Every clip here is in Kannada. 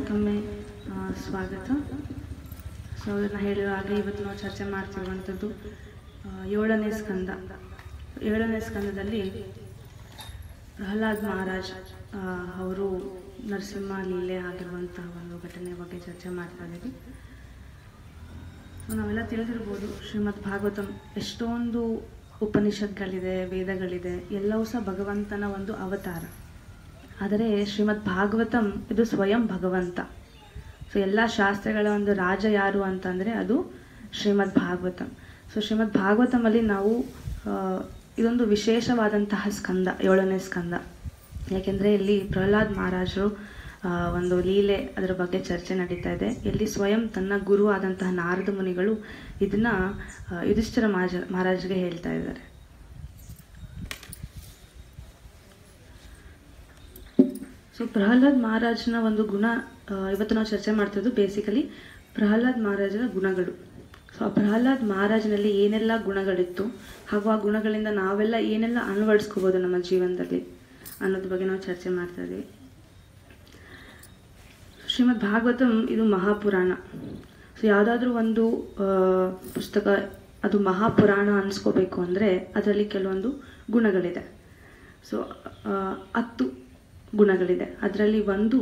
ಮತ್ತೊಮ್ಮೆ ಆ, ಸ್ವಾಗತ ಸೊ ಅದನ್ನು ಹೇಳಿರೋ ಹಾಗೆ ಇವತ್ತು ನಾವು ಚರ್ಚೆ ಮಾಡ್ತಿರುವಂಥದ್ದು ಆ, ಏಳನೇ ಸ್ಕಂದ ಏಳನೇ ಸ್ಕಂದದಲ್ಲಿ ಪ್ರಹ್ಲಾದ್ ಮಹಾರಾಜ್ ಆ, ಅವರು ನರಸಿಂಹ ಲೀಲೆ ಆಗಿರುವಂತಹ ಒಂದು ಘಟನೆ ಬಗ್ಗೆ ಚರ್ಚೆ ಮಾಡ್ತಾ ಇದ್ದೀವಿ ಸೊ ನಾವೆಲ್ಲ ತಿಳಿದಿರ್ಬೋದು ಶ್ರೀಮದ್ ಭಾಗವತಂ ಎಷ್ಟೊಂದು ಉಪನಿಷತ್ಗಳಿದೆ ವೇದಗಳಿದೆ ಎಲ್ಲವೂ ಸಹ ಭಗವಂತನ ಒಂದು ಅವತಾರ ಆದರೆ ಶ್ರೀಮದ್ ಭಾಗವತಂ ಇದು ಸ್ವಯಂ ಭಗವಂತ ಸೊ ಎಲ್ಲ ಶಾಸ್ತ್ರಗಳ ಒಂದು ರಾಜ ಯಾರು ಅಂತಂದರೆ ಅದು ಶ್ರೀಮದ್ ಭಾಗವತಂ ಸೊ ಶ್ರೀಮದ್ ಭಾಗವತಮಲ್ಲಿ ನಾವು ಆ, ಇದೊಂದು ವಿಶೇಷವಾದಂತಹ ಸ್ಕಂದ ಏಳನೇ ಸ್ಕಂದ ಯಾಕೆಂದರೆ ಇಲ್ಲಿ ಪ್ರಹ್ಲಾದ್ ಮಹಾರಾಜರು ಆ, ಒಂದು ಲೀಲೆ ಅದರ ಬಗ್ಗೆ ಚರ್ಚೆ ನಡೀತಾ ಇದೆ ಇಲ್ಲಿ ಸ್ವಯಂ ತನ್ನ ಗುರು ಆದಂತಹ ನಾರದ ಮುನಿಗಳು ಇದನ್ನ ಆ, ಯುಧಿಷ್ಠಿರ ಮಹಾರಾಜ ಮಹಾರಾಜ್ಗೆ ಹೇಳ್ತಾ ಇದ್ದಾರೆ ಸೊ ಪ್ರಹ್ಲಾದ್ ಮಹಾರಾಜನ ಒಂದು ಗುಣ ಆ, ಇವತ್ತು ನಾವು ಚರ್ಚೆ ಮಾಡ್ತಿರೋದು ಬೇಸಿಕಲಿ ಪ್ರಹ್ಲಾದ್ ಮಹಾರಾಜನ ಗುಣಗಳು ಸೊ ಆ ಪ್ರಹ್ಲಾದ್ ಮಹಾರಾಜನಲ್ಲಿ ಏನೆಲ್ಲ ಗುಣಗಳಿತ್ತು ಹಾಗೂ ಆ ಗುಣಗಳಿಂದ ನಾವೆಲ್ಲ ಏನೆಲ್ಲ ಅಳವಡಿಸ್ಕೋಬೋದು ನಮ್ಮ ಜೀವನದಲ್ಲಿ ಅನ್ನೋದ್ರ ಬಗ್ಗೆ ನಾವು ಚರ್ಚೆ ಮಾಡ್ತಾ ಇದ್ದೀವಿ ಶ್ರೀಮದ್ ಭಾಗವತಂ ಇದು ಮಹಾಪುರಾಣ ಸೊ ಯಾವುದಾದ್ರೂ ಒಂದು ಆ, ಪುಸ್ತಕ ಅದು ಮಹಾಪುರಾಣ ಅನ್ಸ್ಕೋಬೇಕು ಅಂದರೆ ಅದರಲ್ಲಿ ಕೆಲವೊಂದು ಗುಣಗಳಿದೆ ಸೊ ಆ, ಹತ್ತು ಗುಣಗಳಿದೆ ಅದರಲ್ಲಿ ಒಂದು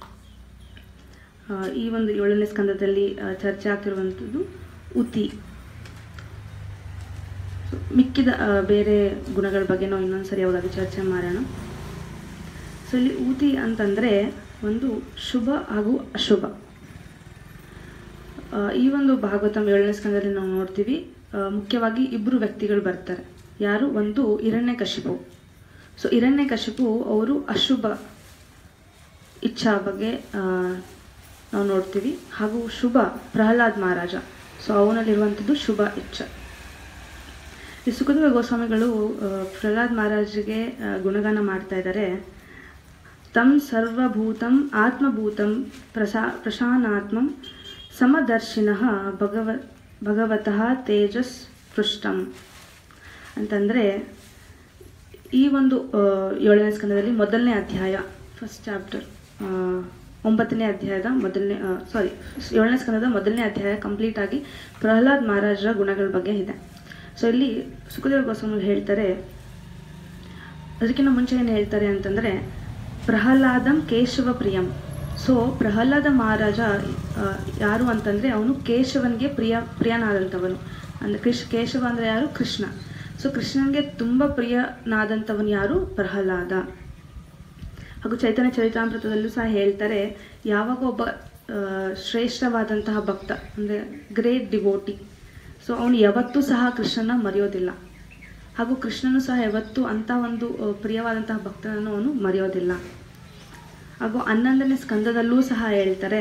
ಆ, ಈ ಒಂದು ಏಳನೇ ಸ್ಕಂದದಲ್ಲಿ ಆ, ಚರ್ಚೆ ಆಗ್ತಿರುವಂಥದ್ದು ಉತಿ ಸೊ, ಮಿಕ್ಕಿದ ಆ, ಬೇರೆ ಗುಣಗಳ ಬಗ್ಗೆ ನಾವು ಇನ್ನೊಂದ್ಸರಿ ಯಾವಾಗಾದ್ರೂ ಚರ್ಚೆ ಮಾಡೋಣ ಸೊ ಇಲ್ಲಿ ಊತಿ ಅಂತಂದರೆ ಒಂದು ಶುಭ ಹಾಗೂ ಅಶುಭ ಆ, ಈ ಒಂದು ಭಾಗವತಂ ಏಳನೇ ಸ್ಕಂದದಲ್ಲಿ ನಾವು ನೋಡ್ತೀವಿ ಆ, ಮುಖ್ಯವಾಗಿ ಇಬ್ಬರು ವ್ಯಕ್ತಿಗಳು ಬರ್ತಾರೆ ಯಾರು ಒಂದು ಹಿರಣ್ಯಕಶಿಪು ಸೊ ಹಿರಣ್ಯಕಶಿಪು ಅವರು ಅಶುಭ ಇಚ್ಛಾ ಬಗ್ಗೆ ಆ, ನಾವು ನೋಡ್ತೀವಿ ಹಾಗೂ ಶುಭ ಪ್ರಹ್ಲಾದ್ ಮಹಾರಾಜ ಸೊ ಅವನಲ್ಲಿರುವಂಥದ್ದು ಶುಭ ಇಚ್ಛಾ ಈ ಸುಖದೇವ ಗೋಸ್ವಾಮಿಗಳು ಆ, ಪ್ರಹ್ಲಾದ್ ಮಹಾರಾಜರಿಗೆ ಆ, ಗುಣಗಾನ ಮಾಡ್ತಾ ಇದ್ದಾರೆ ತಂ ಸರ್ವಭೂತಂ ಆತ್ಮಭೂತಂ ಪ್ರಸಾ ಪ್ರಶಾನಾತ್ಮಂ ಸಮದರ್ಶಿನಃ ಭಗವ ಭಗವತಃ ತೇಜಸ್ ಪೃಷ್ಟಂ ಅಂತಂದರೆ ಈ ಒಂದು ಆ, ಏಳನೇ ಸ್ಕಂದದಲ್ಲಿ ಮೊದಲನೇ ಅಧ್ಯಾಯ ಫಸ್ಟ್ ಚಾಪ್ಟರ್ ಒಂಬತ್ತನೇ ಅಧ್ಯಾಯದ ಮೊದಲನೇ ಸಾರಿ ಏಳನೇ ಸ್ಕಂದದ ಮೊದಲನೇ ಅಧ್ಯಾಯ ಕಂಪ್ಲೀಟ್ ಆಗಿ ಪ್ರಹ್ಲಾದ್ ಮಹಾರಾಜರ ಗುಣಗಳ ಬಗ್ಗೆ ಇದೆ ಸೊ ಇಲ್ಲಿ ಸುಖದೇವ ಗೋಸ್ವಾಮಿ ಹೇಳ್ತಾರೆ ಅದಕ್ಕಿಂತ ಮುಂಚೆ ಏನು ಹೇಳ್ತಾರೆ ಅಂತಂದರೆ ಪ್ರಹ್ಲಾದಂ ಕೇಶವ ಪ್ರಿಯಂ ಸೊ ಪ್ರಹ್ಲಾದ ಮಹಾರಾಜ ಆ, ಯಾರು ಅಂತಂದರೆ ಅವನು ಕೇಶವನಿಗೆ ಪ್ರಿಯ ಪ್ರಿಯನಾದಂಥವನು ಅಂದರೆ ಕೃಷ್ ಕೇಶವ ಅಂದರೆ ಯಾರು ಕೃಷ್ಣ ಸೊ ಕೃಷ್ಣನಿಗೆ ತುಂಬ ಪ್ರಿಯನಾದಂಥವನು ಯಾರು ಪ್ರಹ್ಲಾದ ಹಾಗೂ ಚೈತನ್ಯ ಚರಿತಾಮೃತದಲ್ಲೂ ಸಹ ಹೇಳ್ತಾರೆ ಯಾವಾಗ ಒಬ್ಬ ಆ, ಶ್ರೇಷ್ಠವಾದಂತಹ ಭಕ್ತ ಅಂದರೆ ಗ್ರೇಟ್ ಡಿವೋಟಿ ಸೊ ಅವನು ಯಾವತ್ತೂ ಸಹ ಕೃಷ್ಣನ ಮರೆಯೋದಿಲ್ಲ ಹಾಗೂ ಕೃಷ್ಣನು ಸಹ ಯಾವತ್ತೂ ಅಂಥ ಒಂದು ಆ, ಪ್ರಿಯವಾದಂತಹ ಭಕ್ತನನ್ನು ಅವನು ಮರೆಯೋದಿಲ್ಲ ಹಾಗೂ ಹನ್ನೊಂದನೇ ಸ್ಕಂದದಲ್ಲೂ ಸಹ ಹೇಳ್ತಾರೆ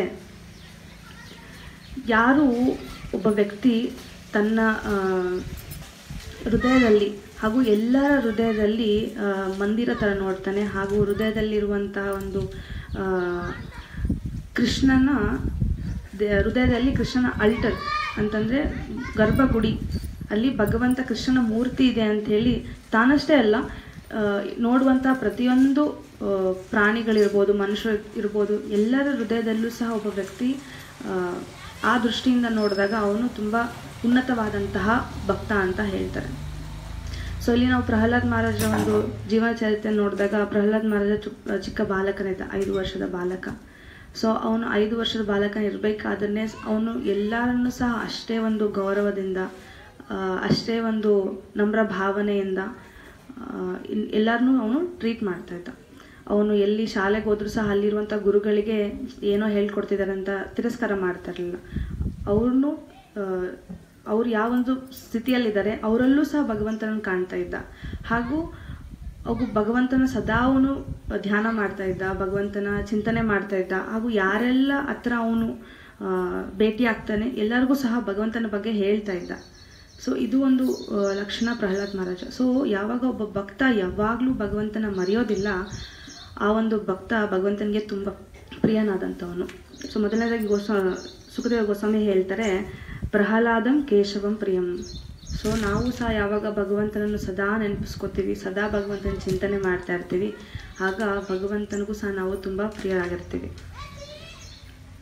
ಯಾರು ಒಬ್ಬ ವ್ಯಕ್ತಿ ತನ್ನ ಆ, ಹೃದಯದಲ್ಲಿ ಹಾಗೂ ಎಲ್ಲರ ಹೃದಯದಲ್ಲಿ ಆ, ಮಂದಿರ ಥರ ನೋಡ್ತಾನೆ ಹಾಗೂ ಹೃದಯದಲ್ಲಿರುವಂತಹ ಒಂದು ಆ, ಕೃಷ್ಣನ ದೆ- ಹೃದಯದಲ್ಲಿ ಕೃಷ್ಣನ ಅಲ್ಟರ್ ಅಂತಂದರೆ ಗರ್ಭಗುಡಿ ಅಲ್ಲಿ ಭಗವಂತ ಕೃಷ್ಣನ ಮೂರ್ತಿ ಇದೆ ಅಂತ ಹೇಳಿ ತಾನಷ್ಟೇ ಅಲ್ಲ ಆ, ನೋಡುವಂತಹ ಪ್ರತಿಯೊಂದು ಆ, ಪ್ರಾಣಿಗಳಿರ್ಬೋದು ಮನುಷ್ಯರು ಇರ್ಬೋದು ಎಲ್ಲರ ಹೃದಯದಲ್ಲೂ ಸಹ ಒಬ್ಬ ವ್ಯಕ್ತಿ ಆ, ಆ ದೃಷ್ಟಿಯಿಂದ ನೋಡಿದಾಗ ಅವನು ತುಂಬ ಉನ್ನತವಾದಂತಹ ಭಕ್ತ ಅಂತ ಹೇಳ್ತಾರೆ ಸೊ ಇಲ್ಲಿ ನಾವು ಪ್ರಹ್ಲಾದ್ ಮಹಾರಾಜರ ಒಂದು ಜೀವನ ಚರಿತ್ರೆ ನೋಡಿದಾಗ ಪ್ರಹ್ಲಾದ್ ಮಹಾರಾಜ ಚು- ಚಿಕ್ಕ ಬಾಲಕನಿದ್ದ ಐದು ವರ್ಷದ ಬಾಲಕ ಸೊ ಅವನು ಐದು ವರ್ಷದ ಬಾಲಕ ಇರಬೇಕಾದ್ರೆ ಅವನು ಎಲ್ಲರನ್ನೂ ಸಹ ಅಷ್ಟೇ ಒಂದು ಗೌರವದಿಂದ ಆ, ಅಷ್ಟೇ ಒಂದು ನಮ್ರ ಭಾವನೆಯಿಂದ ಎಲ್ಲರನ್ನೂ ಅವನು ಟ್ರೀಟ್ ಮಾಡ್ತಾ ಇದ್ದ ಅವನು ಎಲ್ಲಿ ಶಾಲೆಗೆ ಹೋದ್ರೂ ಸಹ ಅಲ್ಲಿರುವಂಥ ಗುರುಗಳಿಗೆ ಏನೋ ಹೇಳ್ಕೊಡ್ತಿದ್ದಾರೆ ಅಂತ ತಿರಸ್ಕಾರ ಮಾಡ್ತಾ ಇರಲಿಲ್ಲ ಅವ್ರನ್ನು ಅವ್ರು ಯಾವೊಂದು ಸ್ಥಿತಿಯಲ್ಲಿದ್ದಾರೆ ಅವರಲ್ಲೂ ಸಹ ಭಗವಂತನನ್ನು ಕಾಣ್ತಾ ಇದ್ದ ಹಾಗೂ ಅವು ಭಗವಂತನ ಸದಾ ಅವನು ಧ್ಯಾನ ಮಾಡ್ತಾ ಇದ್ದ ಭಗವಂತನ ಚಿಂತನೆ ಮಾಡ್ತಾ ಇದ್ದ ಹಾಗೂ ಯಾರೆಲ್ಲ ಹತ್ರ ಅವನು ಆ, ಭೇಟಿ ಆಗ್ತಾನೆ ಎಲ್ಲರಿಗೂ ಸಹ ಭಗವಂತನ ಬಗ್ಗೆ ಹೇಳ್ತಾ ಇದ್ದ ಸೊ ಇದು ಒಂದು ಆ, ಲಕ್ಷಣ ಪ್ರಹ್ಲಾದ್ ಮಹಾರಾಜ ಸೊ ಯಾವಾಗ ಒಬ್ಬ ಭಕ್ತ ಯಾವಾಗಲೂ ಭಗವಂತನ ಮರೆಯೋದಿಲ್ಲ ಆ ಒಂದು ಭಕ್ತ ಭಗವಂತನಿಗೆ ತುಂಬ ಪ್ರಿಯನಾದಂಥವನು ಸೊ ಮೊದಲನೇದಾಗಿ ಗೋಸ್ವಾ ಸುಖದೇವ ಗೋಸ್ವಾಮಿ ಹೇಳ್ತಾರೆ ಪ್ರಹ್ಲಾದಂ ಕೇಶವಂ ಪ್ರಿಯಂ ಸೊ ನಾವು ಸಹ ಯಾವಾಗ ಭಗವಂತನನ್ನು ಸದಾ ನೆನಪಿಸ್ಕೋತೀವಿ ಸದಾ ಭಗವಂತನ ಚಿಂತನೆ ಮಾಡ್ತಾ ಇರ್ತೀವಿ ಆಗ ಭಗವಂತನಿಗೂ ಸಹ ನಾವು ತುಂಬ ಪ್ರಿಯರಾಗಿರ್ತೀವಿ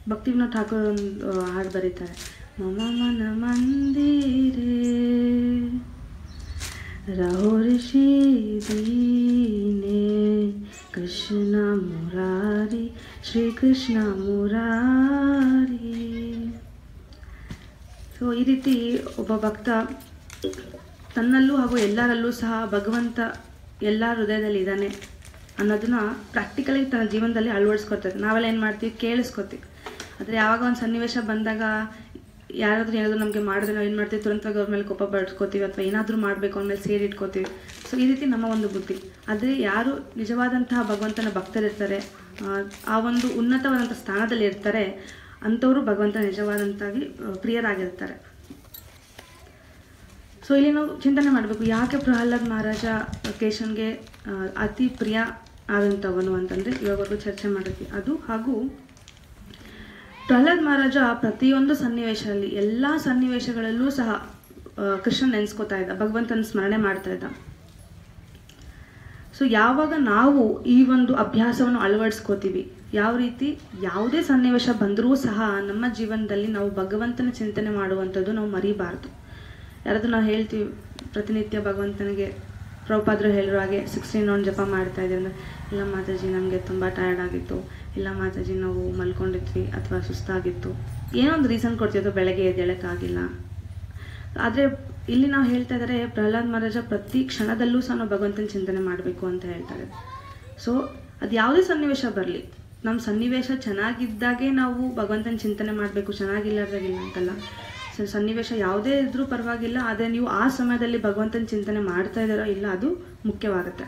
ಭಕ್ತಿವಿನೋದ್ ಠಾಕೂರ್ ಒಂದು ಹಾಡು ಬರೀತಾರೆ ಮಮ ಮನ ಮಂದಿರೇ रहो ऋषि दीने कृष्ण मुरारी श्री कृष्ಣ ಮುರಾರಿ ಸೊ ಈ ರೀತಿ ಒಬ್ಬ ಭಕ್ತ ತನ್ನಲ್ಲೂ ಹಾಗೂ ಎಲ್ಲರಲ್ಲೂ ಸಹ ಭಗವಂತ ಎಲ್ಲ ಹೃದಯದಲ್ಲಿ ಇದ್ದಾನೆ ಅನ್ನೋದನ್ನ ಪ್ರಾಕ್ಟಿಕಲಾಗಿ ತನ್ನ ಜೀವನದಲ್ಲಿ ಅಳವಡಿಸ್ಕೊತಾರೆ ನಾವೆಲ್ಲ ಏನು ಮಾಡ್ತೀವಿ ಕೇಳಿಸ್ಕೊತೀವಿ ಆದರೆ ಯಾವಾಗ ಒಂದು ಸನ್ನಿವೇಶ ಬಂದಾಗ ಯಾರಾದ್ರೂ ಏನಾದರೂ ನಮಗೆ ಮಾಡಿದ್ರೆ ನಾವು ಏನು ಮಾಡ್ತೀವಿ ತುರಂತವಾಗಿ ಅವ್ರ ಮೇಲೆ ಕೋಪ ಪಡ್ಕೋತೀವಿ ಅಥವಾ ಏನಾದರೂ ಮಾಡಬೇಕು ಅಂದಮೇಲೆ ಸೇರಿ ಇಟ್ಕೋತೀವಿ ಸೊ ಈ ರೀತಿ ನಮ್ಮ ಒಂದು ಬುದ್ಧಿ ಆದರೆ ಯಾರು ನಿಜವಾದಂತಹ ಭಗವಂತನ ಭಕ್ತರಿರ್ತಾರೆ ಆ, ಆ ಒಂದು ಉನ್ನತವಾದಂಥ ಸ್ಥಾನದಲ್ಲಿ ಇರ್ತಾರೆ ಅಂಥವರು ಭಗವಂತ ನಿಜವಾದಂತಾಗಿ ಆ, ಪ್ರಿಯರಾಗಿರ್ತಾರೆ ಸೊ ಇಲ್ಲಿ ನಾವು ಚಿಂತನೆ ಮಾಡಬೇಕು ಯಾಕೆ ಪ್ರಹ್ಲಾದ್ ಮಹಾರಾಜ ಕೇಶನ್ಗೆ ಆ, ಅತಿ ಪ್ರಿಯ ಆದಂಥವನು ಅಂತಂದರೆ ಇವಾಗವರೆಗೂ ಚರ್ಚೆ ಮಾಡಿದ್ವಿ ಅದು ಹಾಗೂ ಪ್ರಹ್ಲಾದ್ ಮಹಾರಾಜ ಪ್ರತಿಯೊಂದು ಸನ್ನಿವೇಶದಲ್ಲಿ ಎಲ್ಲ ಸನ್ನಿವೇಶಗಳಲ್ಲೂ ಸಹ ಆ, ಕೃಷ್ಣ ನೆನೆಸ್ಕೋತಾ ಇದ್ದ ಭಗವಂತನ ಸ್ಮರಣೆ ಮಾಡ್ತಾ ಇದ್ದ ಸೊ ಯಾವಾಗ ನಾವು ಈ ಒಂದು ಅಭ್ಯಾಸವನ್ನು ಅಳವಡಿಸ್ಕೋತೀವಿ ಯಾವ ರೀತಿ ಯಾವುದೇ ಸನ್ನಿವೇಶ ಬಂದರೂ ಸಹ ನಮ್ಮ ಜೀವನದಲ್ಲಿ ನಾವು ಭಗವಂತನ ಚಿಂತನೆ ಮಾಡುವಂಥದ್ದು ನಾವು ಮರಿಬಾರ್ದು ಯಾರಾದ್ರೂ ನಾವು ಹೇಳ್ತೀವಿ ಪ್ರತಿನಿತ್ಯ ಭಗವಂತನಿಗೆ ಪ್ರಭುಪಾದ್ರು ಹೇಳಿರೋ ಹಾಗೆ ಸಿಕ್ಸ್ಟೀನ್ ರೌಂಡ್ ಜಪ ಮಾಡ್ತಾ ಇದ್ದೀವಿ ಅಂದರೆ ಇಲ್ಲ ಮಾತಾಜಿ ನಮಗೆ ತುಂಬ ಟಯರ್ಡ್ ಆಗಿತ್ತು ಇಲ್ಲ ಮಾತಾಜಿ ನಾವು ಮಲ್ಕೊಂಡಿದ್ವಿ ಅಥವಾ ಸುಸ್ತಾಗಿತ್ತು ಏನೋ ಒಂದು ರೀಸನ್ ಕೊಡ್ತಿದ್ದು ಬೆಳಗ್ಗೆ ಎದ್ದೇಳಕ್ಕಾಗಿಲ್ಲ ಆದರೆ ಇಲ್ಲಿ ನಾವು ಹೇಳ್ತಾ ಇದ್ದಾರೆ ಪ್ರಹ್ಲಾದ್ ಮಹಾರಾಜ ಪ್ರತಿ ಕ್ಷಣದಲ್ಲೂ ಸಹ ನಾವು ಭಗವಂತನ ಚಿಂತನೆ ಮಾಡಬೇಕು ಅಂತ ಹೇಳ್ತಾರೆ ಸೊ ಅದು ಯಾವುದೇ ಸನ್ನಿವೇಶ ಬರಲಿ ನಮ್ಮ ಸನ್ನಿವೇಶ ಚೆನ್ನಾಗಿದ್ದಾಗೆ ನಾವು ಭಗವಂತನ ಚಿಂತನೆ ಮಾಡಬೇಕು ಚೆನ್ನಾಗಿಲ್ಲದಾಗಿಲ್ಲ ಅಂತಲ್ಲ ಸೊ ಸನ್ನಿವೇಶ ಯಾವುದೇ ಇದ್ರೂ ಪರವಾಗಿಲ್ಲ ಆದರೆ ನೀವು ಆ ಸಮಯದಲ್ಲಿ ಭಗವಂತನ ಚಿಂತನೆ ಮಾಡ್ತಾ ಇದ್ದಾರೋ ಇಲ್ಲ ಅದು ಮುಖ್ಯವಾಗುತ್ತೆ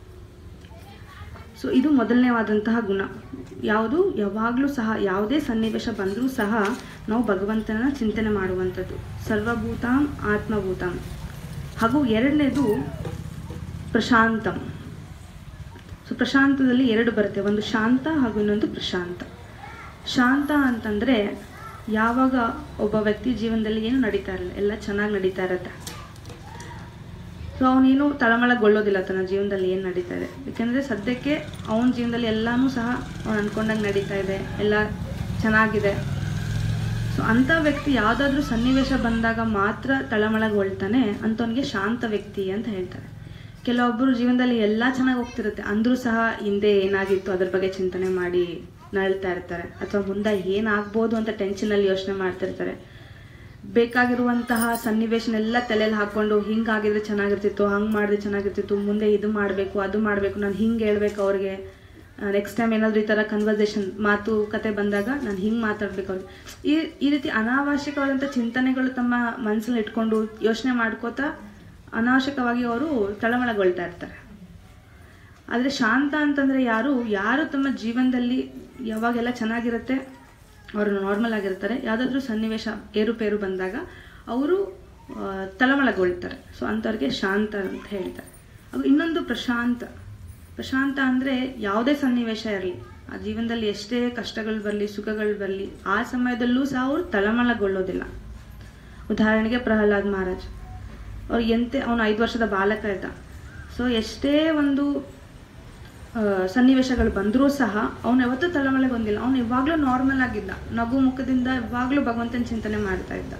ಸೊ ಇದು ಮೊದಲನೇವಾದಂತಹ ಗುಣ ಯಾವುದು ಯಾವಾಗಲೂ ಸಹ ಯಾವುದೇ ಸನ್ನಿವೇಶ ಬಂದರೂ ಸಹ ನಾವು ಭಗವಂತನ ಚಿಂತನೆ ಮಾಡುವಂಥದ್ದು ಸರ್ವಭೂತಾಂ ಆತ್ಮಭೂತಾಂ ಹಾಗೂ ಎರಡನೇದು ಪ್ರಶಾಂತಂ ಸೊ ಪ್ರಶಾಂತದಲ್ಲಿ ಎರಡು ಬರುತ್ತೆ ಒಂದು ಶಾಂತ ಹಾಗೂ ಇನ್ನೊಂದು ಪ್ರಶಾಂತ ಶಾಂತ ಅಂತಂದರೆ ಯಾವಾಗ ಒಬ್ಬ ವ್ಯಕ್ತಿ ಜೀವನದಲ್ಲಿ ಏನು ನಡೀತಾ ಇರಲ್ಲ ಎಲ್ಲ ಚೆನ್ನಾಗಿ ನಡೀತಾ ಇರುತ್ತೆ ಸೊ ಅವನೇನು ತಳಮಳಗೊಳ್ಳೋದಿಲ್ಲ ತನ್ನ ಜೀವನದಲ್ಲಿ ಏನು ನಡೀತಾ ಇದೆ ಯಾಕೆಂದರೆ ಸದ್ಯಕ್ಕೆ ಅವನ ಜೀವನದಲ್ಲಿ ಎಲ್ಲನೂ ಸಹ ಅವ್ನು ಅಂದ್ಕೊಂಡಂಗೆ ನಡೀತಾ ಇದೆ ಎಲ್ಲ ಚೆನ್ನಾಗಿದೆ ಸೊ ಅಂಥ ವ್ಯಕ್ತಿ ಯಾವುದಾದ್ರೂ ಸನ್ನಿವೇಶ ಬಂದಾಗ ಮಾತ್ರ ತಳಮಳಗೊಳ್ತಾನೆ ಅಂಥವನಿಗೆ ಶಾಂತ ವ್ಯಕ್ತಿ ಅಂತ ಹೇಳ್ತಾರೆ ಕೆಲವೊಬ್ಬರು ಜೀವನದಲ್ಲಿ ಎಲ್ಲ ಚೆನ್ನಾಗಿ ಹೋಗ್ತಿರುತ್ತೆ ಅಂದರೂ ಸಹ ಹಿಂದೆ ಏನಾಗಿತ್ತು ಅದ್ರ ಬಗ್ಗೆ ಚಿಂತನೆ ಮಾಡಿ ನಳ್ತಾ ಇರ್ತಾರೆ ಅಥವಾ ಮುಂದೆ ಏನಾಗ್ಬೋದು ಅಂತ ಟೆನ್ಷನಲ್ಲಿ ಯೋಚನೆ ಮಾಡ್ತಿರ್ತಾರೆ ಬೇಕಾಗಿರುವಂತಹ ಸನ್ನಿವೇಶನೆಲ್ಲ ತಲೆಯಲ್ಲಿ ಹಾಕೊಂಡು ಹಿಂಗಾಗಿದ್ರೆ ಚೆನ್ನಾಗಿರ್ತಿತ್ತು ಹಂಗೆ ಮಾಡಿದ್ರೆ ಚೆನ್ನಾಗಿರ್ತಿತ್ತು ಮುಂದೆ ಇದು ಮಾಡಬೇಕು ಅದು ಮಾಡಬೇಕು ನಾನು ಹಿಂಗೆ ಹೇಳ್ಬೇಕು ಅವ್ರಿಗೆ ನೆಕ್ಸ್ಟ್ ಟೈಮ್ ಏನಾದರೂ ಈ ಥರ ಕನ್ವರ್ಸೇಷನ್ ಮಾತುಕತೆ ಬಂದಾಗ ನಾನು ಹಿಂಗೆ ಮಾತಾಡ್ಬೇಕು ಅವ್ರಿಗೆ ಈ ಈ ರೀತಿ ಅನಾವಶ್ಯಕವಾದಂಥ ಚಿಂತನೆಗಳು ತಮ್ಮ ಮನಸ್ಸಲ್ಲಿ ಇಟ್ಕೊಂಡು ಯೋಚನೆ ಮಾಡ್ಕೋತಾ ಅನಾವಶ್ಯಕವಾಗಿ ಅವರು ತಳಮಳಗೊಳ್ತಾ ಇರ್ತಾರೆ ಆದರೆ ಶಾಂತ ಅಂತಂದರೆ ಯಾರು ಯಾರು ತಮ್ಮ ಜೀವನದಲ್ಲಿ ಯಾವಾಗೆಲ್ಲ ಚೆನ್ನಾಗಿರುತ್ತೆ ಅವರು ನಾರ್ಮಲ್ ಆಗಿರ್ತಾರೆ ಯಾವುದಾದ್ರೂ ಸನ್ನಿವೇಶ ಏರುಪೇರು ಬಂದಾಗ ಅವರು ಆ, ತಳಮಳಗೊಳ್ತಾರೆ ಸೊ ಅಂಥವ್ರಿಗೆ ಶಾಂತ ಅಂತ ಹೇಳ್ತಾರೆ ಹಾಗೂ ಇನ್ನೊಂದು ಪ್ರಶಾಂತ ಪ್ರಶಾಂತ ಅಂದರೆ ಯಾವುದೇ ಸನ್ನಿವೇಶ ಇರಲಿ ಆ ಜೀವನದಲ್ಲಿ ಎಷ್ಟೇ ಕಷ್ಟಗಳು ಬರಲಿ ಸುಖಗಳು ಬರಲಿ ಆ ಸಮಯದಲ್ಲೂ ಸಹ ಅವರು ತಳಮಳಗೊಳ್ಳೋದಿಲ್ಲ ಉದಾಹರಣೆಗೆ ಪ್ರಹ್ಲಾದ್ ಮಹಾರಾಜ್ ಅವ್ರು ಎಂತೆ ಅವನು ಐದು ವರ್ಷದ ಬಾಲಕ ಇದ್ದ ಸೊ ಎಷ್ಟೇ ಒಂದು ಆ, ಸನ್ನಿವೇಶಗಳು ಬಂದರೂ ಸಹ ಅವನು ಯಾವತ್ತೂ ತಳಮಳೆಗೊಂದಿಲ್ಲ ಅವನು ಯಾವಾಗಲೂ ನಾರ್ಮಲ್ ಆಗಿದ್ದ ನಗು ಮುಖದಿಂದ ಯಾವಾಗಲೂ ಭಗವಂತನ ಚಿಂತನೆ ಮಾಡ್ತಾ ಇದ್ದ